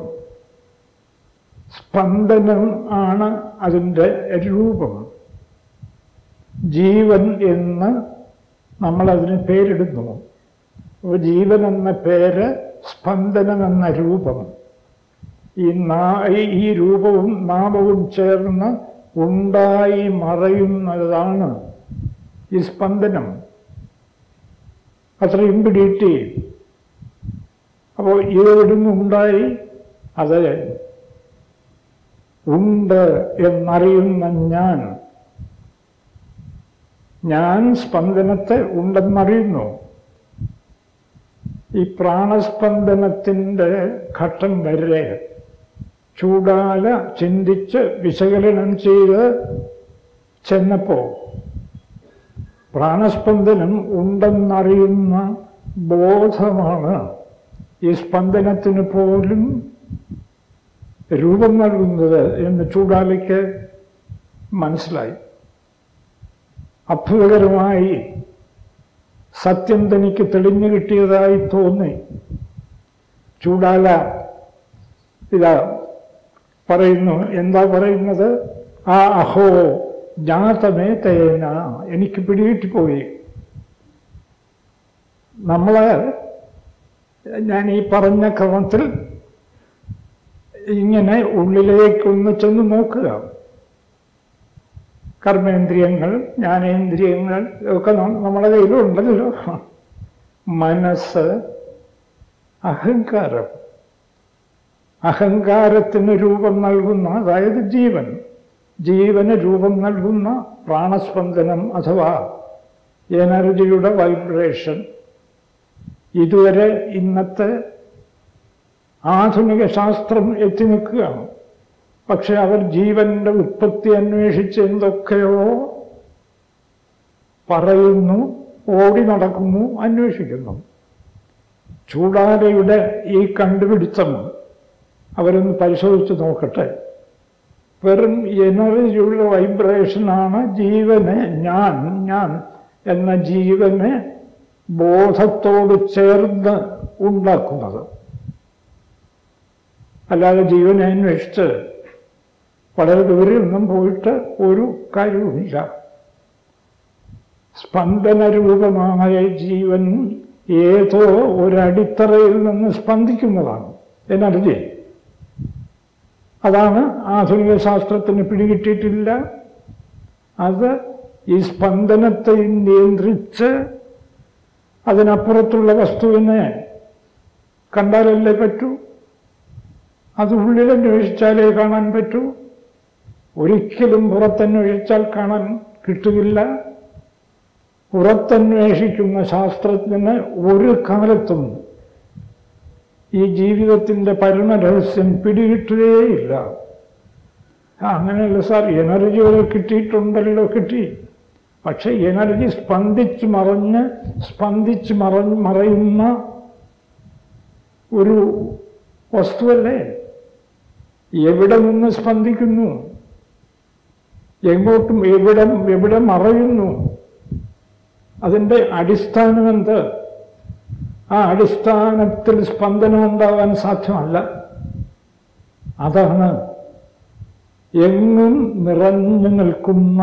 സ്പന്ദനം ആണ് അതിൻ്റെ രൂപം ജീവൻ എന്ന് നമ്മളതിന് പേരിടുന്നു അപ്പോൾ ജീവൻ എന്ന പേര് സ്പന്ദനം എന്ന രൂപം ഈ നാ ഈ- ഈ രൂപവും നാമവും ചേർന്ന് ഉണ്ടായി മറയുന്നതാണ് ഈ സ്പന്ദനം അത്രയും പിടിയിട്ട് അപ്പോൾ ഇതെവിടുന്നുണ്ടായി അത് ഉണ്ട് എന്നറിയുന്ന ഞാൻ ഞാൻ സ്പന്ദനത്തെ ഉണ്ടെന്നറിയുന്നു ഈ പ്രാണസ്പന്ദനത്തിൻ്റെ ഘട്ടം വരെ ചൂടാല ചിന്തിച്ച് വിശകലനം ചെയ്ത് ചെന്നപ്പോൾ പ്രാണസ്പന്ദനം ഉണ്ടെന്നറിയുന്ന ബോധമാണ് ഈ സ്പന്ദനത്തിന് പോലും രൂപം നൽകുന്നത് എന്ന് ചൂടാലയ്ക്ക് മനസ്സിലായി അത്ഭുതകരമായി സത്യം തനിക്ക് തെളിഞ്ഞു കിട്ടിയതായി തോന്നി ചൂടാല ഇതാ പറയുന്നു എന്താ പറയുന്നത് ആ അഹോ ജ്ഞാതമേ തേന എനിക്ക് പിടികിട്ടിപ്പോയി നമ്മള് ഞാൻ ഈ പറഞ്ഞ ക്രമത്തിൽ ഇങ്ങനെ ഉള്ളിലേക്കൊന്ന് ചെന്ന് നോക്കുക കർമ്മേന്ദ്രിയങ്ങൾ ജ്ഞാനേന്ദ്രിയങ്ങൾ ഒക്കെ നം- നമ്മുടെ കയ്യിലുണ്ടല്ലോ മനസ്സ് അഹങ്കാരം അഹങ്കാരത്തിന് രൂപം നൽകുന്ന അതായത് ജീവൻ ജീവന് രൂപം നൽകുന്ന പ്രാണസ്പന്ദനം അഥവാ എനർജിയുടെ വൈബ്രേഷൻ ഇതുവരെ ഇന്നത്തെ ആധുനിക ശാസ്ത്രം എത്തി നിൽക്കുകയാണ് പക്ഷെ അവർ ജീവന്റെ ഉത്പത്തി അന്വേഷിച്ച് എന്തൊക്കെയോ പറയുന്നു ഓടി നടക്കുന്നു അന്വേഷിക്കുന്നു ചൂടാലയുടെ ഈ കണ്ടുപിടുത്തം അവരൊന്ന് പരിശോധിച്ച് നോക്കട്ടെ വെറും എനർജിയുടെ വൈബ്രേഷനാണ് ജീവനെ ഞാൻ ഞാൻ എന്ന ജീവനെ ബോധത്തോട് ചേർന്ന് ഉണ്ടാക്കുന്നത് അല്ലാതെ ജീവനെ അന്വേഷിച്ച് വളരെ ദൂരെയൊന്നും പോയിട്ട് ഒരു കാര്യവുമില്ല സ്പന്ദനരൂപമായ ജീവൻ ഏതോ ഒരടിത്തറയിൽ നിന്ന് സ്പന്ദിക്കുന്നതാണ് എനർജി അതാണ് ആധുനിക ശാസ്ത്രത്തിന് പിടികിട്ടിയിട്ടില്ല അത് ഈ സ്പന്ദനത്തെ നിയന്ത്രിച്ച് അതിനപ്പുറത്തുള്ള വസ്തുവിനെ കണ്ടാലല്ലേ പറ്റൂ അത് ഉള്ളിലന്വേഷിച്ചാലേ കാണാൻ പറ്റൂ ഒരിക്കലും പുറത്തന്വേഷിച്ചാൽ കാണാൻ കിട്ടുകയില്ല പുറത്തന്വേഷിക്കുന്ന ശാസ്ത്രത്തിന് ഒരു കാലത്തും ഈ ജീവിതത്തിൻ്റെ പരമരഹസ്യം പിടികിട്ടുകയില്ല ആ, അങ്ങനെയല്ല സാർ എനർജി വരെ കിട്ടിയിട്ടുണ്ടല്ലോ കിട്ടി പക്ഷെ എനർജി സ്പന്ദിച്ച് മറഞ്ഞ് സ്പന്ദിച്ച് മറഞ്ഞ് മറയുന്ന ഒരു വസ്തുവല്ലേ എവിടെ നിന്ന് സ്പന്ദിക്കുന്നു എങ്ങോട്ടും എവിടെ എവിടെ മറയുന്നു അതിൻ്റെ അടിസ്ഥാനം എന്ത് ആ അടിസ്ഥാനത്തിൽ സ്പന്ദനം ഉണ്ടാവാൻ സാധ്യമല്ല അതാണ് എങ്ങും നിറഞ്ഞു നിൽക്കുന്ന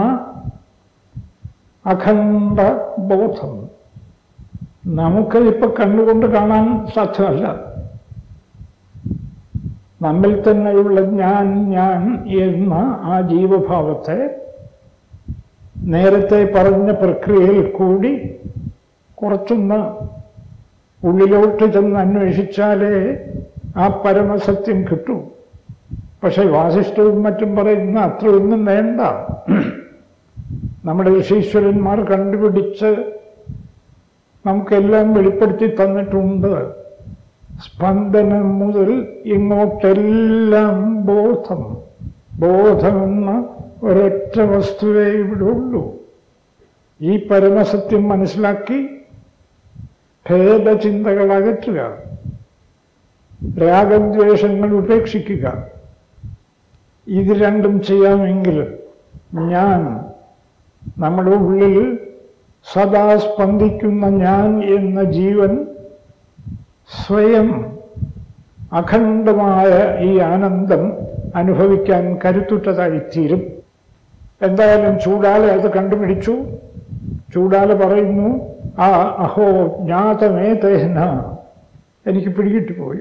അഖണ്ഡ ബോധം നമുക്ക് ഇപ്പൊ കണ്ണുകൊണ്ട് കാണാൻ സാധ്യമല്ല നമ്മിൽ തന്നെയുള്ള ഞാൻ ഞാൻ എന്ന ആ ജീവഭാവത്തെ നേരത്തെ പറഞ്ഞ പ്രക്രിയയിൽ കൂടി കുറച്ചൊന്ന് ഉള്ളിലോട്ട് ചെന്ന് അന്വേഷിച്ചാലേ ആ പരമസത്യം കിട്ടൂ പക്ഷെ വാസിഷ്ഠവും മറ്റും പറയുന്ന അത്രയൊന്നും വേണ്ട നമ്മുടെ ഋഷീശ്വരന്മാർ കണ്ടുപിടിച്ച് നമുക്കെല്ലാം വെളിപ്പെടുത്തി തന്നിട്ടുണ്ട് സ്പന്ദനം മുതൽ ഇങ്ങോട്ടെല്ലാം ബോധം ബോധമെന്ന ഒരൊറ്റ വസ്തുവേ ഇവിടെ ഉള്ളൂ ഈ പരമസത്യം മനസ്സിലാക്കി ഭേദചിന്തകൾ അകറ്റുക രാഗദ്വേഷങ്ങൾ ഉപേക്ഷിക്കുക ഇത് രണ്ടും ചെയ്യാമെങ്കിൽ ഞാൻ നമ്മുടെ ഉള്ളിൽ സദാ സ്പന്ദിക്കുന്ന ഞാൻ എന്ന ജീവൻ സ്വയം അഖണ്ഡമായ ഈ ആനന്ദം അനുഭവിക്കാൻ കരുത്തുറ്റതായിത്തീരും എന്തായാലും ചൂടാല അത് കണ്ടുപിടിച്ചു ചൂടാല പറയുന്നു ആ അഹോ ജ്ഞാതമേതേന എനിക്ക് പിടികിട്ടിപ്പോയി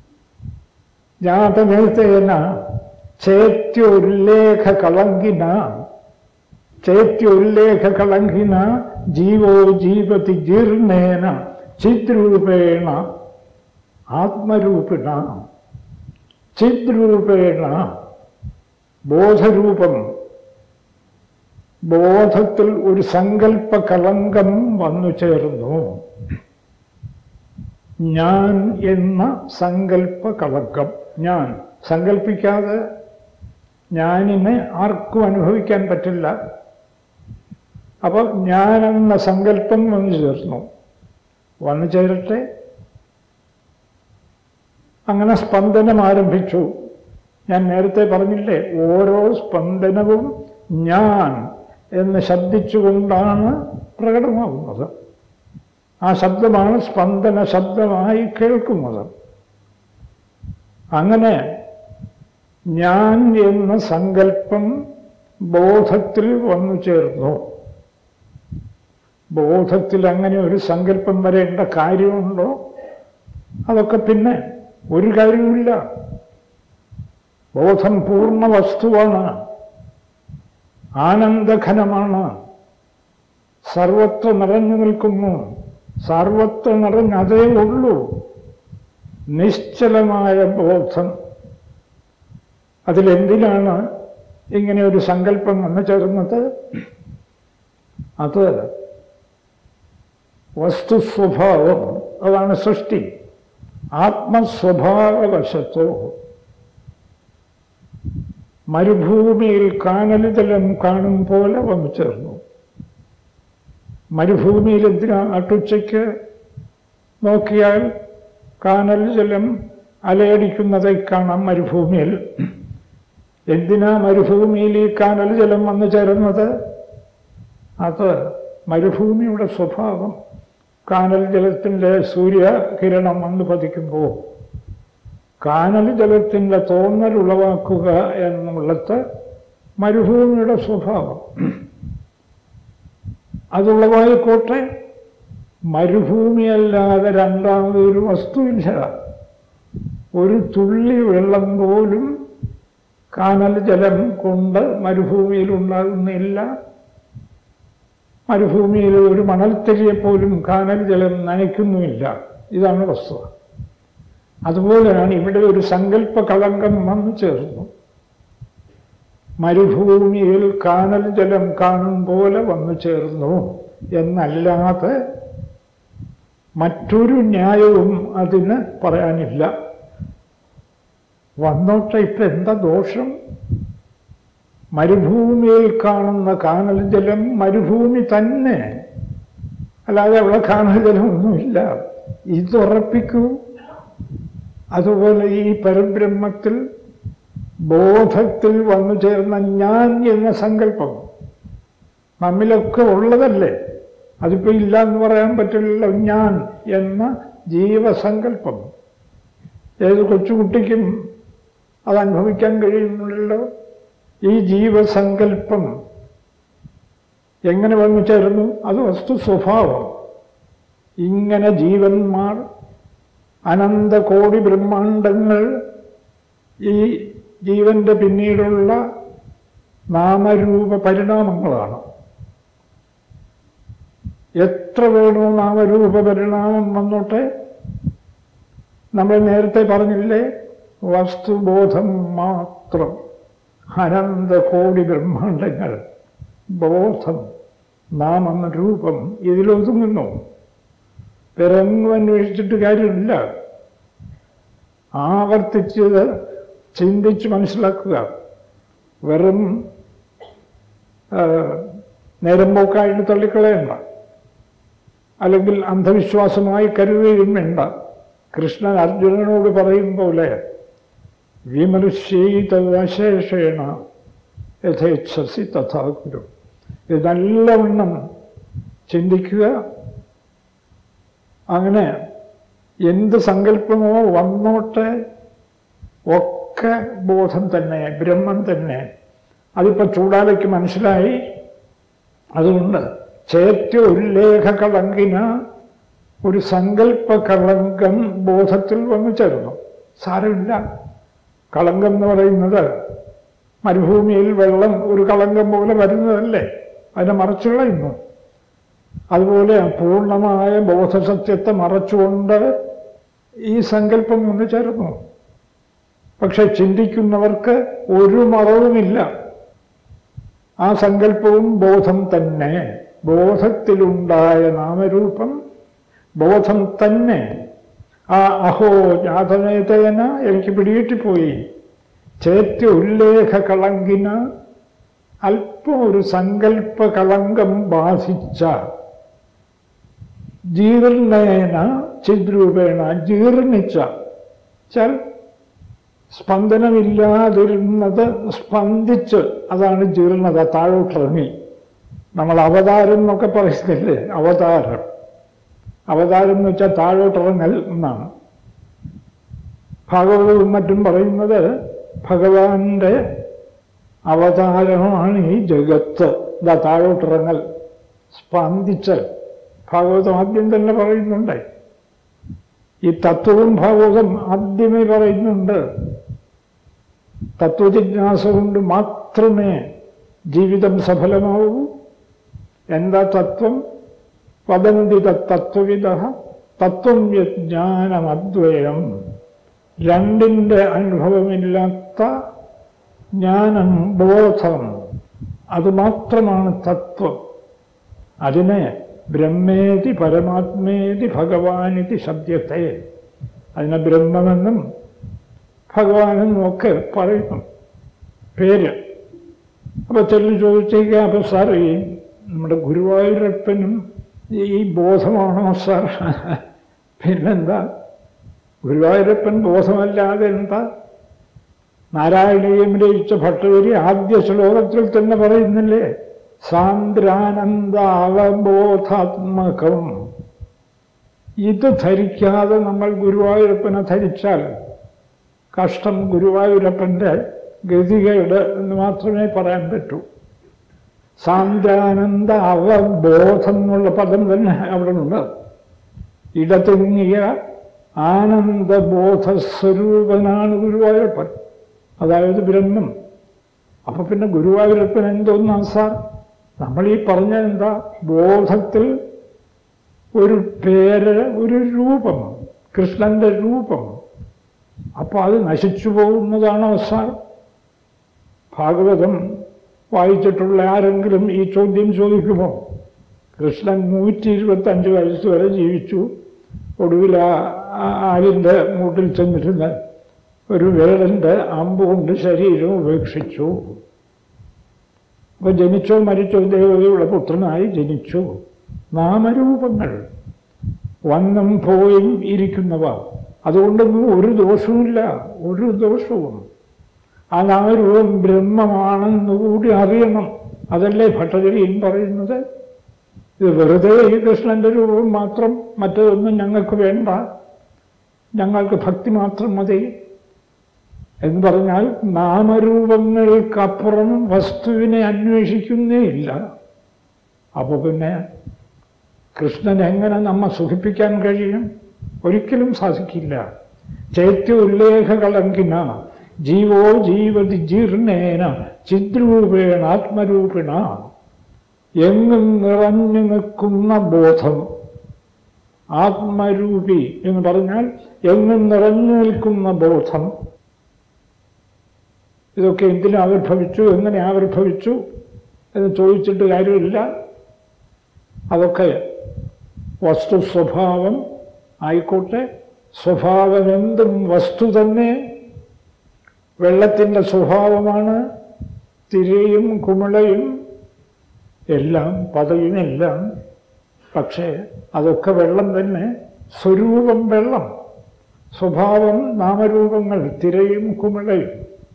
ജ്ഞാതമേതേന ചേത്യോല്ലേഖ കളങ്കിന ചേത്യോല്ലേഖ കളങ്കിന ജീവോ ജീവതി ജീർണേന ചിദ്രൂപേണ ആത്മരൂപിണ ചിദ്രൂപേണ ബോധരൂപം ബോധത്തിൽ ഒരു സങ്കല്പ കളങ്കം വന്നു ചേർന്നു ഞാൻ എന്ന സങ്കല്പ കളങ്കം ഞാൻ സങ്കല്പിക്കാതെ ഞാനിനെ ആർക്കും അനുഭവിക്കാൻ പറ്റില്ല അപ്പോൾ ഞാനെന്ന സങ്കല്പം വന്നു ചേർന്നു വന്നു ചേരട്ടെ അങ്ങനെ സ്പന്ദനം ആരംഭിച്ചു ഞാൻ നേരത്തെ പറഞ്ഞില്ലേ ഓരോ സ്പന്ദനവും ഞാൻ എന്ന് ശബ്ദിച്ചുകൊണ്ടാണ് പ്രകടമാകുന്നത് ആ ശബ്ദമാണ് സ്പന്ദന ശബ്ദമായി കേൾക്കുന്നത് അങ്ങനെ ഞാൻ എന്ന സങ്കല്പം ബോധത്തിൽ വന്നു ചേർന്നു ബോധത്തിൽ അങ്ങനെ ഒരു സങ്കല്പം വരേണ്ട കാര്യമുണ്ടോ അതൊക്കെ പിന്നെ ഒരു കാര്യവുമില്ല ബോധം പൂർണ്ണ വസ്തുവാണ് ആനന്ദഘനമാണ് സർവത്ര നിറഞ്ഞു നിൽക്കുന്നു സർവത്ര നിറഞ്ഞതേ ഉള്ളൂ നിശ്ചലമായ ബോധം അതിലെന്തിനാണ് ഇങ്ങനെ ഒരു സങ്കല്പം വന്നു ചേർന്നത് അത് വസ്തുസ്വഭാവം അതാണ് സൃഷ്ടി ആത്മസ്വഭാവവശത്തോ മരുഭൂമിയിൽ കാനലുജലം കാണും പോലെ വന്നു ചേർന്നു മരുഭൂമിയിൽ എന്തിനാ നട്ടുച്ചയ്ക്ക് നോക്കിയാൽ കാനൽ ജലം അലയടിക്കുന്നതായി കാണാം മരുഭൂമിയിൽ എന്തിനാ മരുഭൂമിയിൽ ഈ കാനൽ ജലം വന്നു ചേരുന്നത് അത് മരുഭൂമിയുടെ സ്വഭാവം കാനൽ ജലത്തിൻ്റെ സൂര്യകിരണം വന്ന് പതിക്കുമ്പോൾ കാനൽ ജലത്തിൻ്റെ തോന്നൽ ഉളവാക്കുക എന്നുള്ളത് മരുഭൂമിയുടെ സ്വഭാവം അതുള്ളതായിക്കോട്ടെ മരുഭൂമിയല്ലാതെ രണ്ടാമതൊരു വസ്തുവില്ല ഒരു തുള്ളി വെള്ളം പോലും കാനൽ ജലം കൊണ്ട് മരുഭൂമിയിൽ ഉണ്ടാകുന്നില്ല മരുഭൂമിയിൽ ഒരു മണൽത്തരിയെ പോലും കാനൽ ജലം നനയ്ക്കുന്നുമില്ല ഇതാണ് വസ്തുത അതുപോലെയാണ് ഇവിടെ ഒരു സങ്കല്പ കളങ്കം വന്നു ചേർന്നു മരുഭൂമിയിൽ കാനൽ ജലം കാണും പോലെ വന്നു ചേർന്നു എന്നല്ലാതെ മറ്റൊരു ന്യായവും അതിന് പറയാനില്ല വന്നോട്ടെ ഇപ്പൊ എന്താ ദോഷം മരുഭൂമിയിൽ കാണുന്ന കാനൽ ജലം മരുഭൂമി തന്നെ അല്ലാതെ അവിടെ കാനൽ ജലമൊന്നുമില്ല ഇതുറപ്പിക്കൂ അതുപോലെ ഈ പരബ്രഹ്മത്തിൽ ബോധത്തിൽ വന്നു ചേർന്ന ഞാൻ എന്ന സങ്കല്പം നമ്മിലൊക്കെ ഉള്ളതല്ലേ അതിപ്പോ ഇല്ല എന്ന് പറയാൻ പറ്റില്ലല്ലോ ഞാൻ എന്ന ജീവസങ്കല്പം ഏത് കൊച്ചുകുട്ടിക്കും അത് അനുഭവിക്കാൻ കഴിയുന്നുണ്ടല്ലോ ഈ ജീവസങ്കല്പം എങ്ങനെ വന്നു ചേർന്നു അത് വസ്തു സ്വഭാവം ഇങ്ങനെ ജീവന്മാർ അനന്തകോടി ബ്രഹ്മാണ്ടങ്ങൾ ഈ ജീവന്റെ പിന്നീടുള്ള നാമരൂപ പരിണാമങ്ങളാണ് എത്ര വേണോ നാമരൂപ പരിണാമം വന്നോട്ടെ നമ്മൾ നേരത്തെ പറഞ്ഞില്ലേ വസ്തുബോധം മാത്രം അനന്ത കോടി ബ്രഹ്മാണ്ടങ്ങൾ ബോധം നാമം രൂപം ഇതിലൊതുങ്ങുന്നു പിറങ്ങും അന്വേഷിച്ചിട്ട് കാര്യമില്ല ആവർത്തിച്ചത് ചിന്തിച്ച് മനസ്സിലാക്കുക വെറും നേരം പോക്കായിട്ട് തള്ളിക്കളയണ്ട അല്ലെങ്കിൽ അന്ധവിശ്വാസമായി കരുതുകയും വേണ്ട കൃഷ്ണൻ അർജുനനോട് പറയും പോലെ വിമർശീതശേഷേണ യഥേച്ഛസി തഥാ ഗുരു ഇത് നല്ലവണ്ണം ചിന്തിക്കുക അങ്ങനെ എന്ത് സങ്കല്പമോ വന്നോട്ടെ ഒക്കെ ബോധം തന്നെ ബ്രഹ്മം തന്നെ അതിപ്പോൾ ചൂടാലയ്ക്ക് മനസ്സിലായി അതുകൊണ്ട് ചേറ്റ ഉല്ലേഖ കളങ്കിന ഒരു സങ്കല്പ കളങ്കം ബോധത്തിൽ വന്നു ചേർന്നു സാരമില്ല കളങ്കം എന്ന് പറയുന്നത് മരുഭൂമിയിൽ വെള്ളം ഒരു കളങ്കം പോലെ വരുന്നതല്ലേ അതിനെ മറച്ചു കളയുന്നു അതുപോലെ പൂർണ്ണമായ ബോധസത്യത്തെ മറച്ചുകൊണ്ട് ഈ സങ്കല്പം വന്നു ചേർന്നു പക്ഷെ ചിന്തിക്കുന്നവർക്ക് ഒരു മറവുമില്ല ആ സങ്കല്പവും ബോധം തന്നെ ബോധത്തിലുണ്ടായ നാമരൂപം ബോധം തന്നെ ആ അഹോ ജാതനേതേന എനിക്ക് പിടികിട്ടിപ്പോയി ചേത്യ ഉല്ലേഖ കളങ്കിന അല്പം ഒരു സങ്കല്പ കളങ്കം ബാധിച്ച ജീർണേന ചിദ്രൂപേണ ജീർണിച്ച ചൽ സ്പന്ദനമില്ലാതിരുന്നത് സ്പന്ദിച്ച് അതാണ് ജീർണത താഴോട്ടിറങ്ങി നമ്മൾ അവതാരം എന്നൊക്കെ പറയുന്നില്ലേ അവതാരം അവതാരം എന്ന് വെച്ചാൽ താഴോട്ടിറങ്ങൽ എന്നാണ് ഭാഗവതവും മറ്റും പറയുന്നത് ഭഗവാന്റെ അവതാരമാണ് ഈ ജഗത്ത് ഇതാ താഴോട്ടിറങ്ങൽ സ്പന്ദിച്ച് ഭാഗവതം ആദ്യം തന്നെ പറയുന്നുണ്ട് ഈ തത്വവും ഭാഗവതം ആദ്യമേ പറയുന്നുണ്ട് തത്വജിജ്ഞാസ കൊണ്ട് മാത്രമേ ജീവിതം സഫലമാവൂ എന്താ തത്വം വദന്തി തത്വവിധ തത്വം ജ്ഞാനമദ്വയം രണ്ടിൻ്റെ അനുഭവമില്ലാത്ത ജ്ഞാനം ബോധം അത് മാത്രമാണ് തത്വം അതിനെ ബ്രഹ്മേതി പരമാത്മേതി ഭഗവാനിതി ശബ്ദത്തെ അതിനെ ബ്രഹ്മമെന്നും ഭഗവാനെന്നും ഒക്കെ പറയുന്നു പേര് അപ്പൊ ചെല്ലു ചോദിച്ചേക്കാം അപ്പൊ സാർ ഈ നമ്മുടെ ഗുരുവായൂരപ്പനും ഈ ബോധമാണോ സാർ പിന്നെന്താ ഗുരുവായൂരപ്പൻ ബോധമല്ലാതെ എന്താ നാരായണീയം രചിച്ച ഭട്ടതിരി ആദ്യ ശ്ലോകത്തിൽ തന്നെ പറയുന്നില്ലേ സാന്ദ്രാനന്ദാവബോധാത്മകം ഇത് ധരിക്കാതെ നമ്മൾ ഗുരുവായൂരപ്പനെ ധരിച്ചാൽ കഷ്ടം ഗുരുവായൂരപ്പൻ്റെ ഗതികേട് എന്ന് മാത്രമേ പറയാൻ പറ്റൂ സാന്ദ്രാനന്ദ അവബോധം എന്നുള്ള പദം തന്നെ അവിടെ ഉണ്ട് ഇടതിങ്ങിയ ആനന്ദബോധ സ്വരൂപനാണ് ഗുരുവായൂരപ്പൻ അതായത് ബ്രഹ്മം അപ്പൊ പിന്നെ ഗുരുവായൂരപ്പൻ എന്തോന്നാ സാർ നമ്മൾ ഈ പറഞ്ഞ എന്താ ബോധത്തിൽ ഒരു പേര് ഒരു രൂപം കൃഷ്ണന്റെ രൂപം അപ്പൊ അത് നശിച്ചു പോകുന്നതാണോ സാർ ഭാഗവതം വായിച്ചിട്ടുള്ള ആരെങ്കിലും ഈ ചോദ്യം ചോദിക്കുമോ കൃഷ്ണൻ നൂറ്റി ഇരുപത്തഞ്ച് വയസ്സ് വരെ ജീവിച്ചു ഒടുവിൽ ആ ആലിൻ്റെ മൂട്ടിൽ ചെന്നിരുന്ന് ഒരു വേടൻ്റെ അമ്പ് കൊണ്ട് ശരീരം ഉപേക്ഷിച്ചു അപ്പൊ ജനിച്ചോ മരിച്ചോ ദേവതയുടെ പുത്രനായി ജനിച്ചു നാമരൂപങ്ങൾ വന്നും പോയും ഇരിക്കുന്നവ അതുകൊണ്ടൊന്നും ഒരു ദോഷവുമില്ല ഒരു ദോഷവും ആ നാമരൂപം ബ്രഹ്മമാണെന്ന് കൂടി അറിയണം അതല്ലേ ഭട്ടതിരിയും പറയുന്നത് ഇത് വെറുതെ ഈ കൃഷ്ണന്റെ രൂപം മാത്രം മറ്റതൊന്നും ഞങ്ങൾക്ക് വേണ്ട ഞങ്ങൾക്ക് ഭക്തി മാത്രം മതി എന്ന് പറഞ്ഞാൽ നാമരൂപങ്ങൾക്കപ്പുറം വസ്തുവിനെ അന്വേഷിക്കുന്നേ ഇല്ല അപ്പോൾ പിന്നെ കൃഷ്ണൻ എങ്ങനെ നമ്മെ സുഖിപ്പിക്കാൻ കഴിയും ഒരിക്കലും സാധിക്കില്ല ചൈത്യ ഉല്ലേഖ കളങ്കിന ജീവോ ജീവതി ജീർണേന ചിദ്രൂപേണ ആത്മരൂപിണ എങ്ങും നിറഞ്ഞു നിൽക്കുന്ന ബോധം ആത്മരൂപി എന്ന് പറഞ്ഞാൽ എങ്ങും നിറഞ്ഞു നിൽക്കുന്ന ബോധം ഇതൊക്കെ എന്തിനു ആവിർഭവിച്ചു എങ്ങനെ ആവിർഭവിച്ചു എന്ന് ചോദിച്ചിട്ട് കാര്യമില്ല അതൊക്കെ വസ്തു സ്വഭാവം ആയിക്കോട്ടെ സ്വഭാവം എന്തും വസ്തു തന്നെ വെള്ളത്തിൻ്റെ സ്വഭാവമാണ് തിരയും കുമിളയും എല്ലാം പതയും എല്ലാം പക്ഷേ അതൊക്കെ വെള്ളം തന്നെ സ്വരൂപം വെള്ളം സ്വഭാവം നാമരൂപങ്ങൾ തിരയും കുമിളയും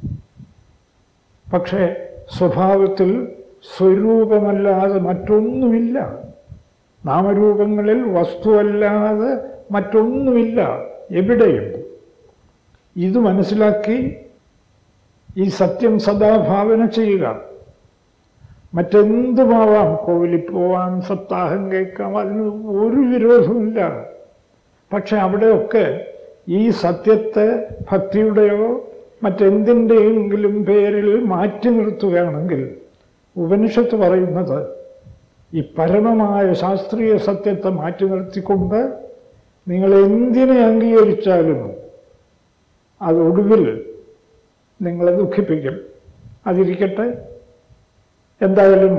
പക്ഷേ സ്വഭാവത്തിൽ സ്വരൂപമല്ലാതെ മറ്റൊന്നുമില്ല നാമരൂപങ്ങളിൽ വസ്തുവല്ലാതെ മറ്റൊന്നുമില്ല എവിടെയും ഇത് മനസ്സിലാക്കി ഈ സത്യം സദാ ഭാവന ചെയ്യുക മറ്റെന്തുമാവാം കോവിലിൽ പോവാം സപ്താഹം കേൾക്കാം അതിന് ഒരു വിരോധമില്ല പക്ഷെ അവിടെയൊക്കെ ഈ സത്യത്തെ ഭക്തിയുടെയോ മറ്റെന്തിൻ്റെയെങ്കിലും പേരിൽ മാറ്റി നിർത്തുകയാണെങ്കിൽ ഉപനിഷത്ത് പറയുന്നത് ഈ പരമമായ ശാസ്ത്രീയ സത്യത്തെ മാറ്റി നിർത്തിക്കൊണ്ട് നിങ്ങൾ എന്തിനെ അംഗീകരിച്ചാലും അത് ഒടുവിൽ നിങ്ങളെ ദുഃഖിപ്പിക്കും അതിരിക്കട്ടെ എന്തായാലും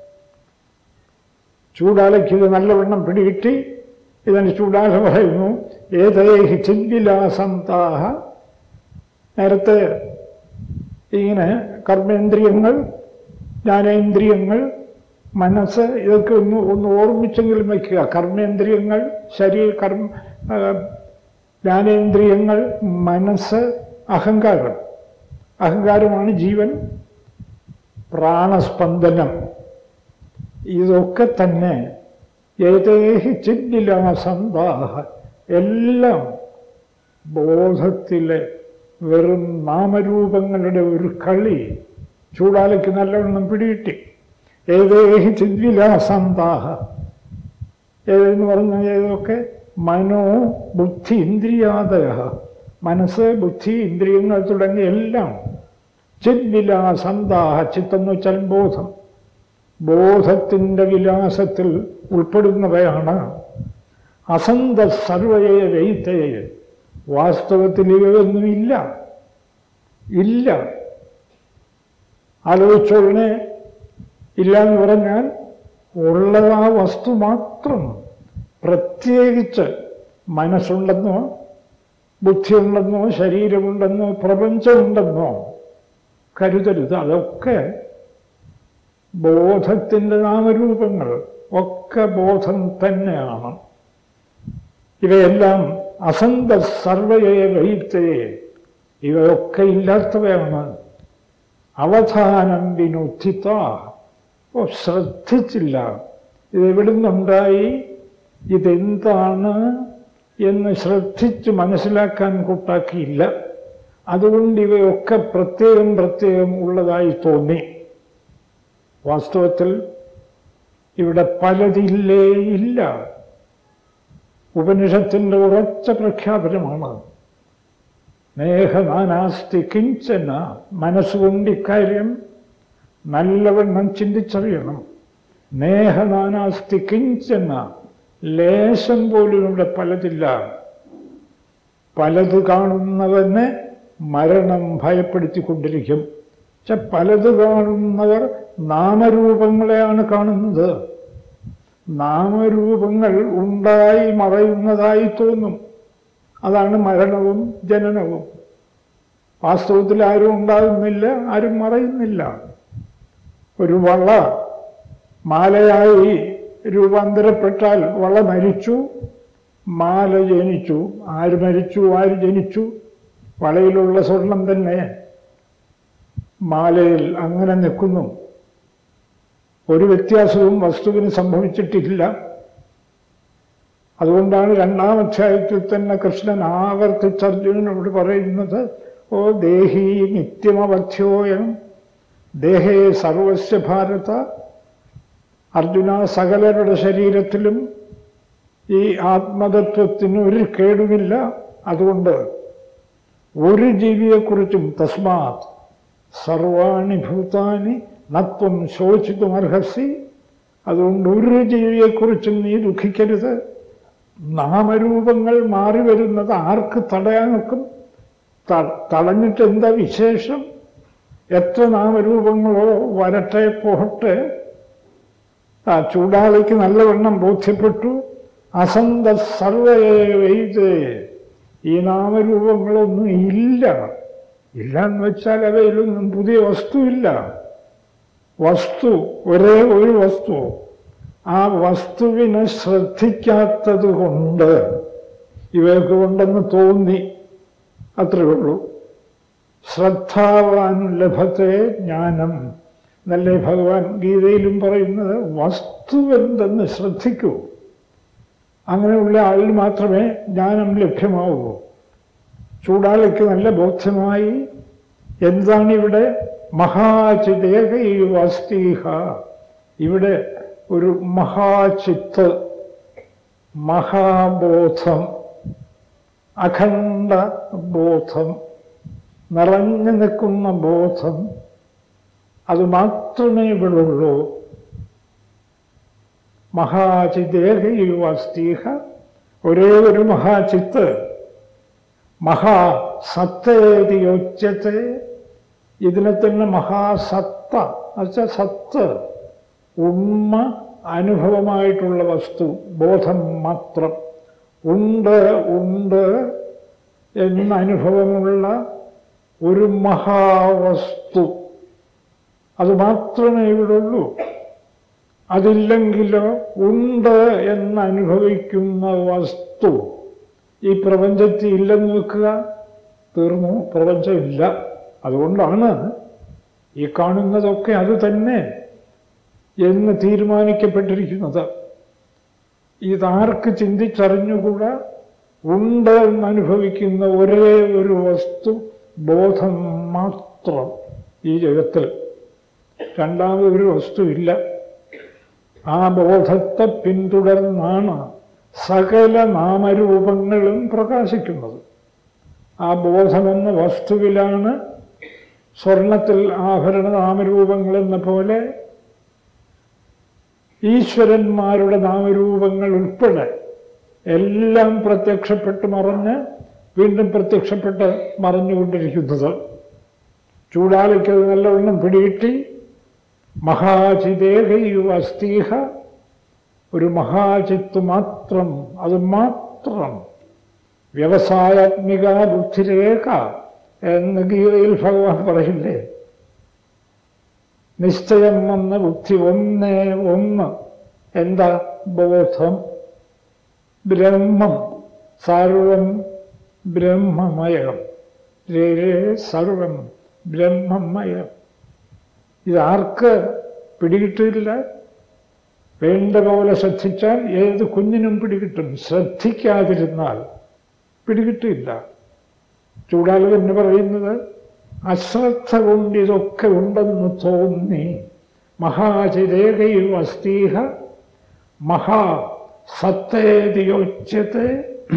ചൂടാലയ്ക്ക് ഇത് നല്ലവണ്ണം പിടികിട്ടി ഇതിന് ചൂടാല പറയുന്നു ഏതേഹി ചിദ്വിലാസന്താഹ നേരത്തെ ഇങ്ങനെ കർമ്മേന്ദ്രിയങ്ങൾ ജ്ഞാനേന്ദ്രിയങ്ങൾ മനസ്സ് ഇതൊക്കെ ഒന്ന് ഒന്ന് ഓർമ്മിച്ചെങ്കിലും വയ്ക്കുക കർമ്മേന്ദ്രിയങ്ങൾ ശരീര കർമ്മ ആ, ജ്ഞാനേന്ദ്രിയങ്ങൾ മനസ്സ് അഹങ്കാരം അഹങ്കാരമാണ് ജീവൻ പ്രാണസ്പന്ദനം ഇതൊക്കെ തന്നെ ഏതേഹി ചില്ലിലാസന്താഹ എല്ലാം ബോധത്തിലെ വെറും നാമരൂപങ്ങളുടെ ഒരു കളി ചൂടാലയ്ക്ക് നല്ലവണ്ണം പിടികിട്ടി ഏതേഹി ചിദ്വിലാസന്താഹ ഏതെന്ന് പറഞ്ഞ ഏതൊക്കെ മനോ ബുദ്ധി ഇന്ദ്രിയാദയ മനസ്സ് ബുദ്ധി ഇന്ദ്രിയങ്ങൾ തുടങ്ങിയ എല്ലാം ചിദ്വിലാസന്താഹ ചിത്തെന്ന് വെച്ചാൽ ബോധം ബോധത്തിൻ്റെ വിലാസത്തിൽ ഉൾപ്പെടുന്നവയാണ് അസന്ത സർവയെ വെയ്ത്തയെ വാസ്തവത്തിൽ ഇവയൊന്നുമില്ല ഇല്ല ആലോചിച്ചോളനെ ഇല്ല എന്ന് പറഞ്ഞാൽ ഉള്ളത് ആ വസ്തു മാത്രം പ്രത്യേകിച്ച് മനസ്സുണ്ടെന്നോ ബുദ്ധിയുണ്ടെന്നോ ശരീരമുണ്ടെന്നോ പ്രപഞ്ചമുണ്ടെന്നോ കരുതരുത് അതൊക്കെ ബോധത്തിൻ്റെ നാമരൂപങ്ങൾ ഒക്കെ ബോധം തന്നെയാണ് ഇവയെല്ലാം അസന്ത സർവയെ വൈത്തയെ ഇവയൊക്കെ ഇല്ലാത്തവയാണ് അവധാനം വിനുദ്ധിത ഓ ശ്രദ്ധിച്ചില്ല ഇതെവിടുന്നുണ്ടായി ഇതെന്താണ് എന്ന് ശ്രദ്ധിച്ച് മനസ്സിലാക്കാൻ കൂട്ടാക്കിയില്ല അതുകൊണ്ട് ഇവയൊക്കെ പ്രത്യേകം പ്രത്യേകം ഉള്ളതായി തോന്നി വാസ്തവത്തിൽ ഇവിടെ പലതില്ലേ ഇല്ല ഉപനിഷത്തിൻ്റെ ഉറച്ച പ്രഖ്യാപനമാണ് നേഹനാനാസ്തി കിഞ്ചന മനസ്സുകൊണ്ട് ഇക്കാര്യം നല്ലവണ്ണം ചിന്തിച്ചറിയണം നേഹനാനാസ്തി കിഞ്ചന ലേശം പോലും ഇവിടെ പലതില്ല പലത് കാണുന്നവനെ മരണം ഭയപ്പെടുത്തിക്കൊണ്ടിരിക്കും പക്ഷെ പലത് കാണുന്നവർ നാമരൂപങ്ങളെയാണ് കാണുന്നത് നാമരൂപങ്ങൾ ഉണ്ടായി മറയുന്നതായി തോന്നും അതാണ് മരണവും ജനനവും വാസ്തവത്തിൽ ആരും ഉണ്ടാകുന്നില്ല ആരും മറയുന്നില്ല ഒരു വള മാലയായി രൂപാന്തരപ്പെട്ടാൽ വള മരിച്ചു മാല ജനിച്ചു ആര് മരിച്ചു ആര് ജനിച്ചു വളയിലുള്ള സ്വർണം തന്നെ മാലയിൽ അങ്ങനെ നിൽക്കുന്നു ഒരു വ്യത്യാസവും വസ്തുവിന് സംഭവിച്ചിട്ടില്ല അതുകൊണ്ടാണ് രണ്ടാം അധ്യായത്തിൽ തന്നെ കൃഷ്ണൻ ആവർത്തിച്ച് അർജുനനോട് പറയുന്നത് ഓ ദേഹി നിത്യമവധ്യോയം ദേഹേ സർവസ്യ ഭാരത അർജുന സകലരുടെ ശരീരത്തിലും ഈ ആത്മതത്വത്തിന് ഒരു കേടുമില്ല അതുകൊണ്ട് ഒരു ജീവിയെക്കുറിച്ചും തസ്മാത് സർവാണി ഭൂതാനി നത്വം ശോചിതുമർഹസി അതുകൊണ്ട് ഒരു ജീവിയെക്കുറിച്ചും നീ ദുഃഖിക്കരുത് നാമരൂപങ്ങൾ മാറി വരുന്നത് ആർക്ക് തടയാൻ നോക്കും ത- തടഞ്ഞിട്ട് എന്താ വിശേഷം എത്ര നാമരൂപങ്ങളോ വരട്ടെ പോകട്ടെ ആ ചൂടാളിക്ക് നല്ലവണ്ണം ബോധ്യപ്പെട്ടു അസന്ത സർവൈത് ഈ നാമരൂപങ്ങളൊന്നും ഇല്ല ഇല്ല എന്ന് വെച്ചാൽ അവയിലൊന്നും പുതിയ വസ്തുവില്ല വസ്തു ഒരേ ഒരു വസ്തു ആ വസ്തുവിനെ ശ്രദ്ധിക്കാത്തത് കൊണ്ട് ഇവയൊക്കെ ഉണ്ടെന്ന് തോന്നി അത്രയേ ഉള്ളൂ ശ്രദ്ധാവാൻ ലഭത്തെ ജ്ഞാനം എന്നല്ലേ ഭഗവാൻ ഗീതയിലും പറയുന്നത് വസ്തു എന്തെന്ന് ശ്രദ്ധിക്കൂ അങ്ങനെയുള്ള ആളിന് മാത്രമേ ജ്ഞാനം ലഭ്യമാവൂ ചൂടാളിക്ക് നല്ല ബോധ്യമായി എന്താണിവിടെ മഹാചിതേകൈവാസ്തീഹ ഇവിടെ ഒരു മഹാചിത്ത് മഹാബോധം അഖണ്ഡ ബോധം നിറഞ്ഞു നിൽക്കുന്ന ബോധം അത് മാത്രമേ ഇവിടെ ഉള്ളൂ മഹാചിദേഹയുവസ്തീഹ ഒരേ ഒരു മഹാചിത്ത് മഹാസത്തേതി യോച്യത്തെ ഇതിനെ തന്നെ മഹാസത്ത് സത്ത എന്നുവെച്ചാൽ സത്ത് ഉണ്മ അനുഭവമായിട്ടുള്ള വസ്തു ബോധം മാത്രം ഉണ്ട് ഉണ്ട് എന്ന അനുഭവമുള്ള ഒരു മഹാവസ്തു അത് മാത്രമേ ഇവിടെ ഉള്ളൂ അതില്ലെങ്കിലോ ഉണ്ട് എന്ന് അനുഭവിക്കുന്ന വസ്തു ഈ പ്രപഞ്ചത്തിൽ ഇല്ലെന്ന് വെക്കുക തീർന്നു പ്രപഞ്ചമില്ല അതുകൊണ്ടാണ് ഈ കാണുന്നതൊക്കെ അത് തന്നെ എന്ന് തീരുമാനിക്കപ്പെട്ടിരിക്കുന്നത് ഇതാർക്ക് ചിന്തിച്ചറിഞ്ഞുകൂടാ ഉണ്ട് എന്നനുഭവിക്കുന്ന ഒരേ ഒരു വസ്തു ബോധം മാത്രം ഈ ജഗത്തിൽ രണ്ടാമതൊരു വസ്തു ഇല്ല ആ ബോധത്തെ പിന്തുടർന്നാണ് സകല നാമരൂപങ്ങളും പ്രകാശിക്കുന്നത് ആ ബോധമെന്ന വസ്തുവിലാണ് സ്വർണത്തിൽ ആഭരണ നാമരൂപങ്ങൾ എന്ന പോലെ ഈശ്വരന്മാരുടെ നാമരൂപങ്ങൾ ഉൾപ്പെടെ എല്ലാം പ്രത്യക്ഷപ്പെട്ട് മറഞ്ഞ് വീണ്ടും പ്രത്യക്ഷപ്പെട്ട് മറഞ്ഞുകൊണ്ടിരിക്കുന്നത് ചൂടാളിക്കത് നല്ലവണ്ണം പിടികിട്ടി മഹാചിതേകയു അസ്തീഹ ഒരു മഹാചിത്ത് മാത്രം അത് മാത്രം വ്യവസായാത്മിക ബുദ്ധിരേഖ എന്ന് ഗീതയിൽ ഭഗവാൻ പറയില്ലേ നിശ്ചയം വന്ന ബുദ്ധി ഒന്നേ ഒന്ന് എന്താ ബോധം ബ്രഹ്മം സർവം ബ്രഹ്മമയം രേ സർവം ബ്രഹ്മമയം ഇതാർക്ക് പിടികിട്ടില്ല വേണ്ട പോലെ ശ്രദ്ധിച്ചാൽ ഏത് കുഞ്ഞിനും പിടികിട്ടും ശ്രദ്ധിക്കാതിരുന്നാൽ പിടികിട്ടില്ല ചൂടാളു എന്ന് പറയുന്നത് അശ്രദ്ധ കൊണ്ട് ഇതൊക്കെ ഉണ്ടെന്ന് തോന്നി മഹാചിരേകയിൽ അസ്തീഹ മഹാ സത്തേതിയോച്യത്തെ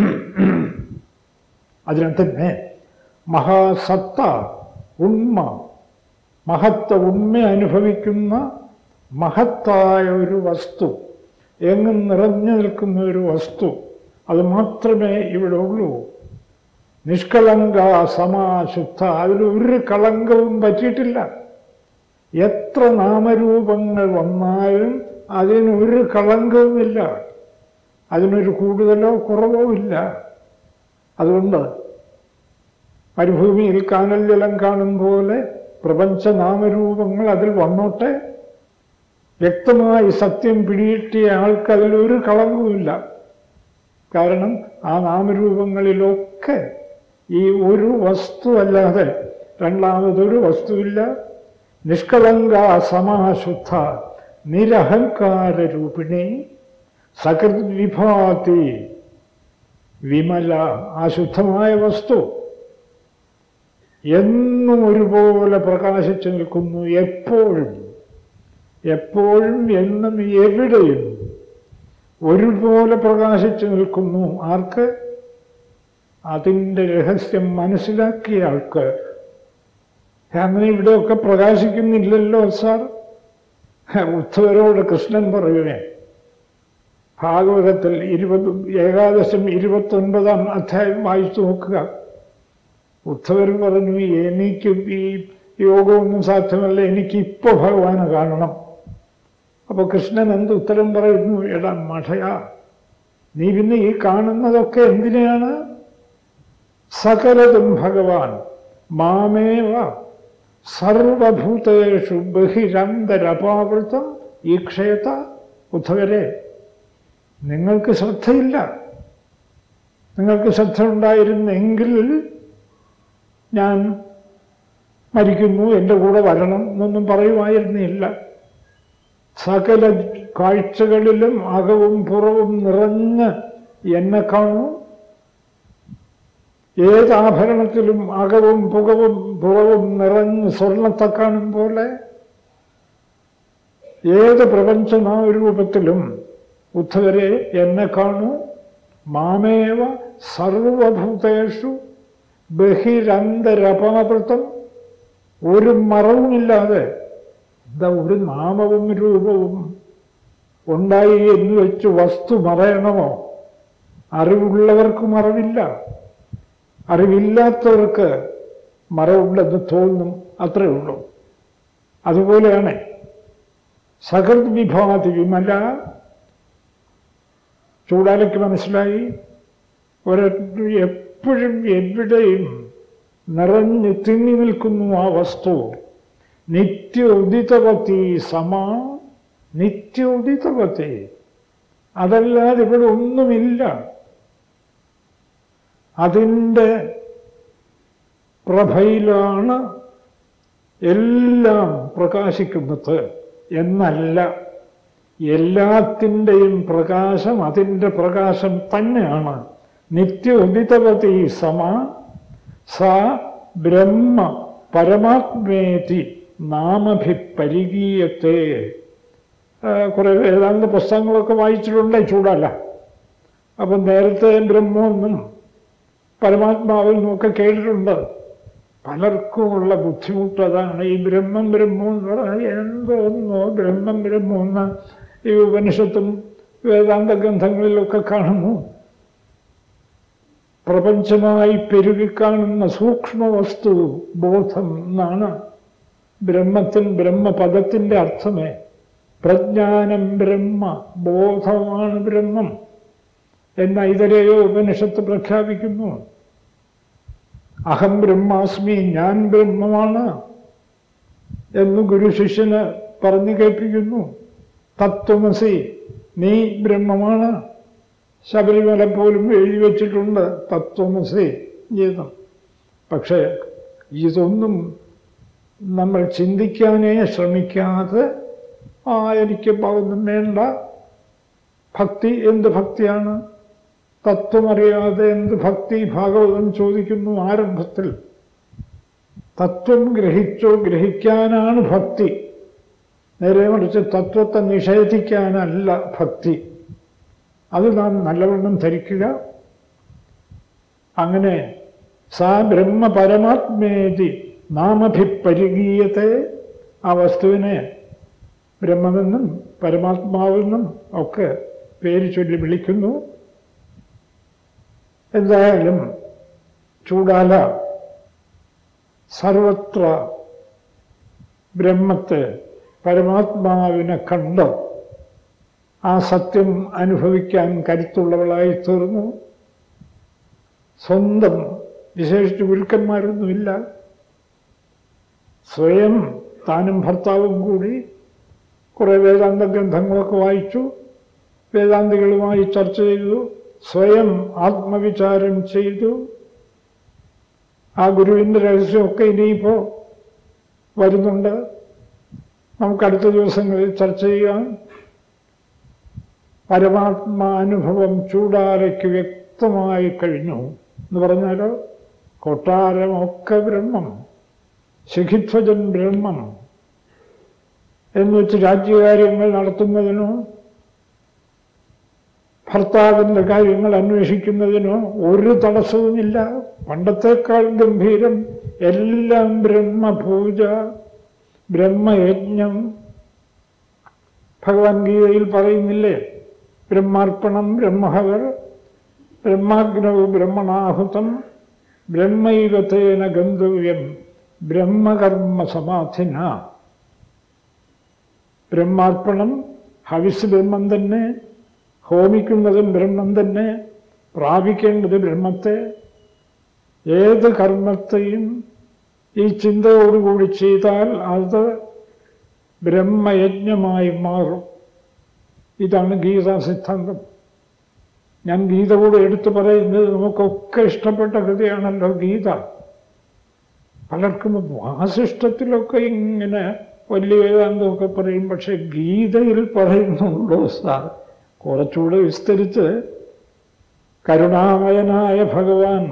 അതിനാൽ തന്നെ മഹാസത്ത ഉണ്മ മഹത്വ ഉണ്മ അനുഭവിക്കുന്ന മഹത്തായ ഒരു വസ്തു എങ്ങും നിറഞ്ഞു നിൽക്കുന്ന ഒരു വസ്തു അത് മാത്രമേ ഇവിടെ ഉള്ളൂ നിഷ്കളങ്ക സമാശുദ്ധ അതിലൊരു കളങ്കവും പറ്റിയിട്ടില്ല എത്ര നാമരൂപങ്ങൾ വന്നാലും അതിനൊരു കളങ്കവുമില്ല അതിനൊരു കൂടുതലോ കുറവോ ഇല്ല അതുകൊണ്ട് മരുഭൂമിയിൽ കാനൽ ജലം കാണും പോലെ പ്രപഞ്ച നാമരൂപങ്ങൾ അതിൽ വന്നോട്ടെ വ്യക്തമായി സത്യം പിടികിട്ടിയ ആൾക്ക് അതിലൊരു കളങ്കവുമില്ല കാരണം ആ നാമരൂപങ്ങളിലൊക്കെ ഈ ഒരു വസ്തു അല്ലാതെ രണ്ടാമതൊരു വസ്തുവില്ല നിഷ്കളങ്ക സമാശുദ്ധ നിരഹങ്കാര രൂപിണി സകൃത് വിഭാതി വിമല ആ ശുദ്ധമായ വസ്തു എന്നും ഒരുപോലെ പ്രകാശിച്ചു നിൽക്കുന്നു എപ്പോഴും എപ്പോഴും എന്നും എവിടെയും ഒരുപോലെ പ്രകാശിച്ചു നിൽക്കുന്നു ആർക്ക് അതിൻ്റെ രഹസ്യം മനസ്സിലാക്കിയ ആൾക്ക് അങ്ങനെ ഇവിടെയൊക്കെ പ്രകാശിക്കുന്നില്ലല്ലോ സാർ ഉദ്ധവരോട് കൃഷ്ണൻ പറയുവേ ഭാഗവതത്തിൽ ഇരുപത് ഏകാദശം ഇരുപത്തൊൻപതാം അധ്യായം വായിച്ചു നോക്കുക ഉദ്ധവർ പറഞ്ഞു എനിക്ക് ഈ യോഗമൊന്നും സാധ്യമല്ല എനിക്ക് ഇപ്പോൾ ഭഗവാനെ കാണണം അപ്പോൾ കൃഷ്ണൻ എന്ത് ഉത്തരം പറയുന്നു എടാ മഠയാ നീ പിന്നെ ഈ കാണുന്നതൊക്കെ എന്തിനാണ് സകലതും ഭഗവാൻ മാമേവ സർവഭൂതേഷു ബഹിരന്തരപാവൃത്തം ഈ ക്ഷേത്ര ഉദ്ധവരെ നിങ്ങൾക്ക് ശ്രദ്ധയില്ല നിങ്ങൾക്ക് ശ്രദ്ധ ഉണ്ടായിരുന്നെങ്കിൽ ഞാൻ മരിക്കുന്നു എൻ്റെ കൂടെ വരണം എന്നൊന്നും പറയുമായിരുന്നില്ല സകല കാഴ്ചകളിലും അകവും പുറവും നിറഞ്ഞ് എന്നെ കാണൂ ഏത് ആഭരണത്തിലും അകവും പുകവും പുറവും നിറഞ്ഞ് സ്വർണത്തെ കാണും പോലെ ഏത് പ്രപഞ്ചനാരൂപത്തിലും ഉദ്ധവരെ എന്നെ കാണൂ മാമേവ സർവഭൂതേഷു ബഹിരന്തരപാവൃത്തം ഒരു മറവുമില്ലാതെ എന്താ ഒരു നാമവും രൂപവും ഉണ്ടായി എന്ന് വെച്ച് വസ്തു മറയണമോ അറിവുള്ളവർക്ക് മറവില്ല അറിവില്ലാത്തവർക്ക് മറവുണ്ടെന്ന് തോന്നും അത്രേ ഉള്ളൂ അതുപോലെയാണ് സഹൃദ് വിഭാതി വിമല ചൂടാലയ്ക്ക് മനസ്സിലായി ഒരു എപ്പോഴും എവിടെയും നിറഞ്ഞു തിങ്ങി നിൽക്കുന്നു ആ വസ്തു നിത്യ ഉദിതവതി സമ നിത്യ ഉദിതവതി അതല്ലാതെ ഇവിടെ ഒന്നുമില്ല അതിൻ്റെ പ്രഭയിലാണ് എല്ലാം പ്രകാശിക്കുന്നത് എന്നല്ല എല്ലാത്തിൻ്റെയും പ്രകാശം അതിൻ്റെ പ്രകാശം തന്നെയാണ് നിത്യ ഉദിതവതി സമ സ ബ്രഹ്മ പരമാത്മേതി നാമഭിപരികീയത്തെ കുറേ വേദാന്ത പുസ്തകങ്ങളൊക്കെ വായിച്ചിട്ടുണ്ട് ചൂടല്ല അപ്പം നേരത്തെ ബ്രഹ്മമെന്നും പരമാത്മാവിൽ നിന്നൊക്കെ കേട്ടിട്ടുണ്ട് പലർക്കുമുള്ള ബുദ്ധിമുട്ട് അതാണ് ഈ ബ്രഹ്മം ബ്രഹ്മം എന്ന് പറഞ്ഞാൽ എന്തോന്നോ ബ്രഹ്മം ബ്രഹ്മം എന്ന് ഈ ഉപനിഷത്തും വേദാന്ത ഗ്രന്ഥങ്ങളിലൊക്കെ കാണുന്നു പ്രപഞ്ചമായി പെരുകിക്കാണുന്ന സൂക്ഷ്മ വസ്തു ബോധം എന്നാണ് ബ്രഹ്മത്തിൽ ബ്രഹ്മപദത്തിൻ്റെ അർത്ഥമേ പ്രജ്ഞാനം ബ്രഹ്മ ബോധമാണ് ബ്രഹ്മം എന്ന ഇതരെയോ ഉപനിഷത്ത് പ്രഖ്യാപിക്കുന്നു അഹം ബ്രഹ്മാസ്മി ഞാൻ ബ്രഹ്മമാണ് എന്ന് ഗുരു ശിഷ്യന് പറഞ്ഞു കേൾപ്പിക്കുന്നു തത്വമസി നീ ബ്രഹ്മമാണ് ശബരിമല പോലും എഴുതി വച്ചിട്ടുണ്ട് തത്വമസി ഗീതം പക്ഷേ ഇതൊന്നും നമ്മൾ ചിന്തിക്കാനേ ശ്രമിക്കാതെ ആ എനിക്ക് ഒന്നും വേണ്ട ഭക്തി എന്ത് ഭക്തിയാണ് തത്വമറിയാതെ എന്ത് ഭക്തി ഭാഗവതം ചോദിക്കുന്നു ആരംഭത്തിൽ തത്വം ഗ്രഹിച്ചോ ഗ്രഹിക്കാനാണ് ഭക്തി നേരെ മറിച്ച് തത്വത്തെ നിഷേധിക്കാനല്ല ഭക്തി അത് നാം നല്ലവണ്ണം ധരിക്കുക അങ്ങനെ സാ ബ്രഹ്മ പരമാത്മേതി നാമഭിപരികീയത്തെ ആ വസ്തുവിനെ ബ്രഹ്മമെന്നും പരമാത്മാവെന്നും ഒക്കെ പേര് ചൊല്ലി വിളിക്കുന്നു എന്തായാലും ചൂടാല സർവത്ര ബ്രഹ്മത്തെ പരമാത്മാവിനെ കണ്ട് ആ സത്യം അനുഭവിക്കാൻ കരുത്തുള്ളവളായി തീർന്നു സ്വന്തം വിശേഷിച്ച് ഗുരുക്കന്മാരൊന്നുമില്ല സ്വയം താനും ഭർത്താവും കൂടി കുറേ വേദാന്ത ഗ്രന്ഥങ്ങളൊക്കെ വായിച്ചു വേദാന്തികളുമായി ചർച്ച ചെയ്തു സ്വയം ആത്മവിചാരം ചെയ്തു ആ ഗുരുവിൻ്റെ രഹസ്യമൊക്കെ ഇനിയിപ്പോൾ വരുന്നുണ്ട് നമുക്ക് അടുത്ത ദിവസങ്ങളിൽ ചർച്ച ചെയ്യാം പരമാത്മാനുഭവം ചൂടാരയ്ക്ക് വ്യക്തമായി കഴിഞ്ഞു എന്ന് പറഞ്ഞാൽ കൊട്ടാരമൊക്കെ ബ്രഹ്മം ശിഖിധ്വജൻ ബ്രഹ്മം എന്ന് വെച്ച് രാജ്യകാര്യങ്ങൾ നടത്തുന്നതിനോ ഭർത്താവിൻ്റെ കാര്യങ്ങൾ അന്വേഷിക്കുന്നതിനോ ഒരു തടസ്സവുമില്ല പണ്ടത്തേക്കാൾ ഗംഭീരം എല്ലാം ബ്രഹ്മപൂജ ബ്രഹ്മയജ്ഞം ഭഗവാൻ ഗീതയിൽ പറയുന്നില്ലേ ബ്രഹ്മാർപ്പണം ബ്രഹ്മഹവർ ബ്രഹ്മാഗ്നവും ബ്രഹ്മണാഹുതം ബ്രഹ്മൈവതേന ഗന്ധവ്യം ബ്രഹ്മകർമ്മ സമാധിന ബ്രഹ്മാർപ്പണം ഹവിസ് ബ്രഹ്മം തന്നെ ഹോമിക്കുന്നതും ബ്രഹ്മം തന്നെ പ്രാപിക്കേണ്ടത് ബ്രഹ്മത്തെ ഏത് കർമ്മത്തെയും ഈ ചിന്തയോടുകൂടി ചെയ്താൽ അത് ബ്രഹ്മയജ്ഞമായി മാറും ഇതാണ് ഗീതാ സിദ്ധാന്തം ഞാൻ ഗീത കൂടെ എടുത്തു പറയുന്നത് നമുക്കൊക്കെ ഇഷ്ടപ്പെട്ട കൃതിയാണല്ലോ ഗീത പലർക്കും വാസിഷ്ടത്തിലൊക്കെ ഇങ്ങനെ വലിയ വേദാന്തമൊക്കെ പറയും പക്ഷെ ഗീതയിൽ പറയുന്നുണ്ടോ സാർ കുറച്ചുകൂടെ വിസ്തരിച്ച് കരുണാമയനായ ഭഗവാൻ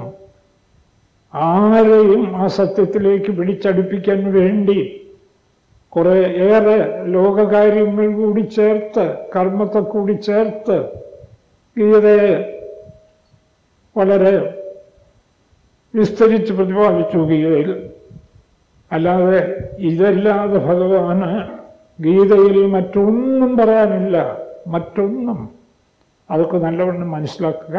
ആരെയും ആ സത്യത്തിലേക്ക് പിടിച്ചടുപ്പിക്കാൻ വേണ്ടി കുറെ ഏറെ ലോകകാര്യങ്ങൾ കൂടി ചേർത്ത് കർമ്മത്തെ കൂടി ചേർത്ത് ഗീതയെ വളരെ വിസ്തരിച്ച് പ്രതിപാദിച്ചു ഗീതയിൽ അല്ലാതെ ഇതല്ലാതെ ഭഗവാന് ഗീതയിൽ മറ്റൊന്നും പറയാനില്ല മറ്റൊന്നും അതൊക്കെ നല്ലവണ്ണം മനസ്സിലാക്കുക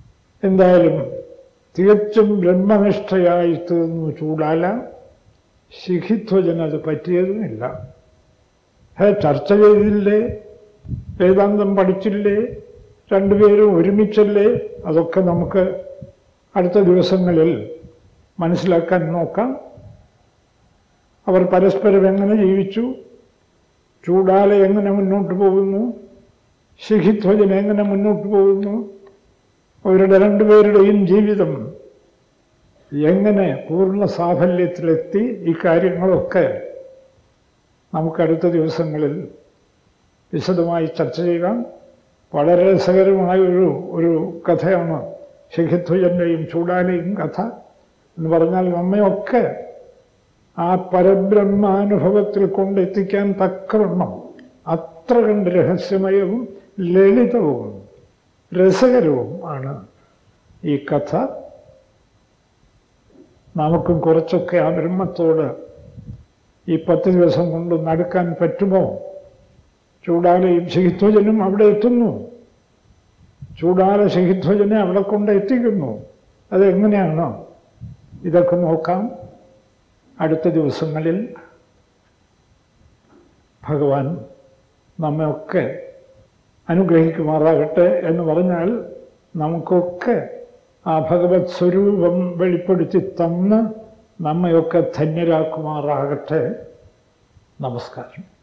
എന്തായാലും തികച്ചും ബ്രഹ്മനിഷ്ഠയായി തീർന്നു ചൂടാല ശിഖിധ്വജന് അത് പറ്റിയതുമില്ല ഹേ ചർച്ച ചെയ്തില്ലേ വേദാന്തം പഠിച്ചില്ലേ രണ്ടുപേരും ഒരുമിച്ചല്ലേ അതൊക്കെ നമുക്ക് അടുത്ത ദിവസങ്ങളിൽ മനസ്സിലാക്കാൻ നോക്കാം അവർ പരസ്പരം എങ്ങനെ ജീവിച്ചു ചൂടാല എങ്ങനെ മുന്നോട്ട് പോകുന്നു ശിഖിധ്വജൻ എങ്ങനെ മുന്നോട്ട് പോകുന്നു അവരുടെ രണ്ടുപേരുടെയും ജീവിതം എങ്ങനെ പൂർണ്ണ സാഫല്യത്തിലെത്തി ഈ കാര്യങ്ങളൊക്കെ നമുക്ക് അടുത്ത ദിവസങ്ങളിൽ വിശദമായി ചർച്ച ചെയ്യാം വളരെ രസകരമായ ഒരു ഒരു കഥയാണ് ശിഖിധ്വജൻ്റെയും ചൂടാലയും കഥ എന്ന് പറഞ്ഞാൽ നമ്മയൊക്കെ ആ പരബ്രഹ്മാനുഭവത്തിൽ കൊണ്ടെത്തിക്കാൻ തക്കവണ്ണം അത്ര കണ്ട് രഹസ്യമയവും ലളിതവും രസകരവും ആണ് ഈ കഥ നമുക്കും കുറച്ചൊക്കെ ആ ബ്രഹ്മത്തോട് ഈ പത്ത് ദിവസം കൊണ്ട് നടക്കാൻ പറ്റുമോ ചൂടാലയും ശഹിധ്വജനും അവിടെ എത്തുന്നു ചൂടാല ശഹിധ്വജനെ അവിടെ കൊണ്ട് എത്തിക്കുന്നു അതെങ്ങനെയാണ് ഇതൊക്കെ നോക്കാം അടുത്ത ദിവസങ്ങളിൽ ഭഗവാൻ നമ്മയൊക്കെ അനുഗ്രഹിക്കുമാറാകട്ടെ എന്ന് പറഞ്ഞാൽ നമുക്കൊക്കെ ആ ഭഗവത് സ്വരൂപം വെളിപ്പെടുത്തി തന്ന് നമ്മയൊക്കെ ധന്യരാക്കുമാറാകട്ടെ നമസ്കാരം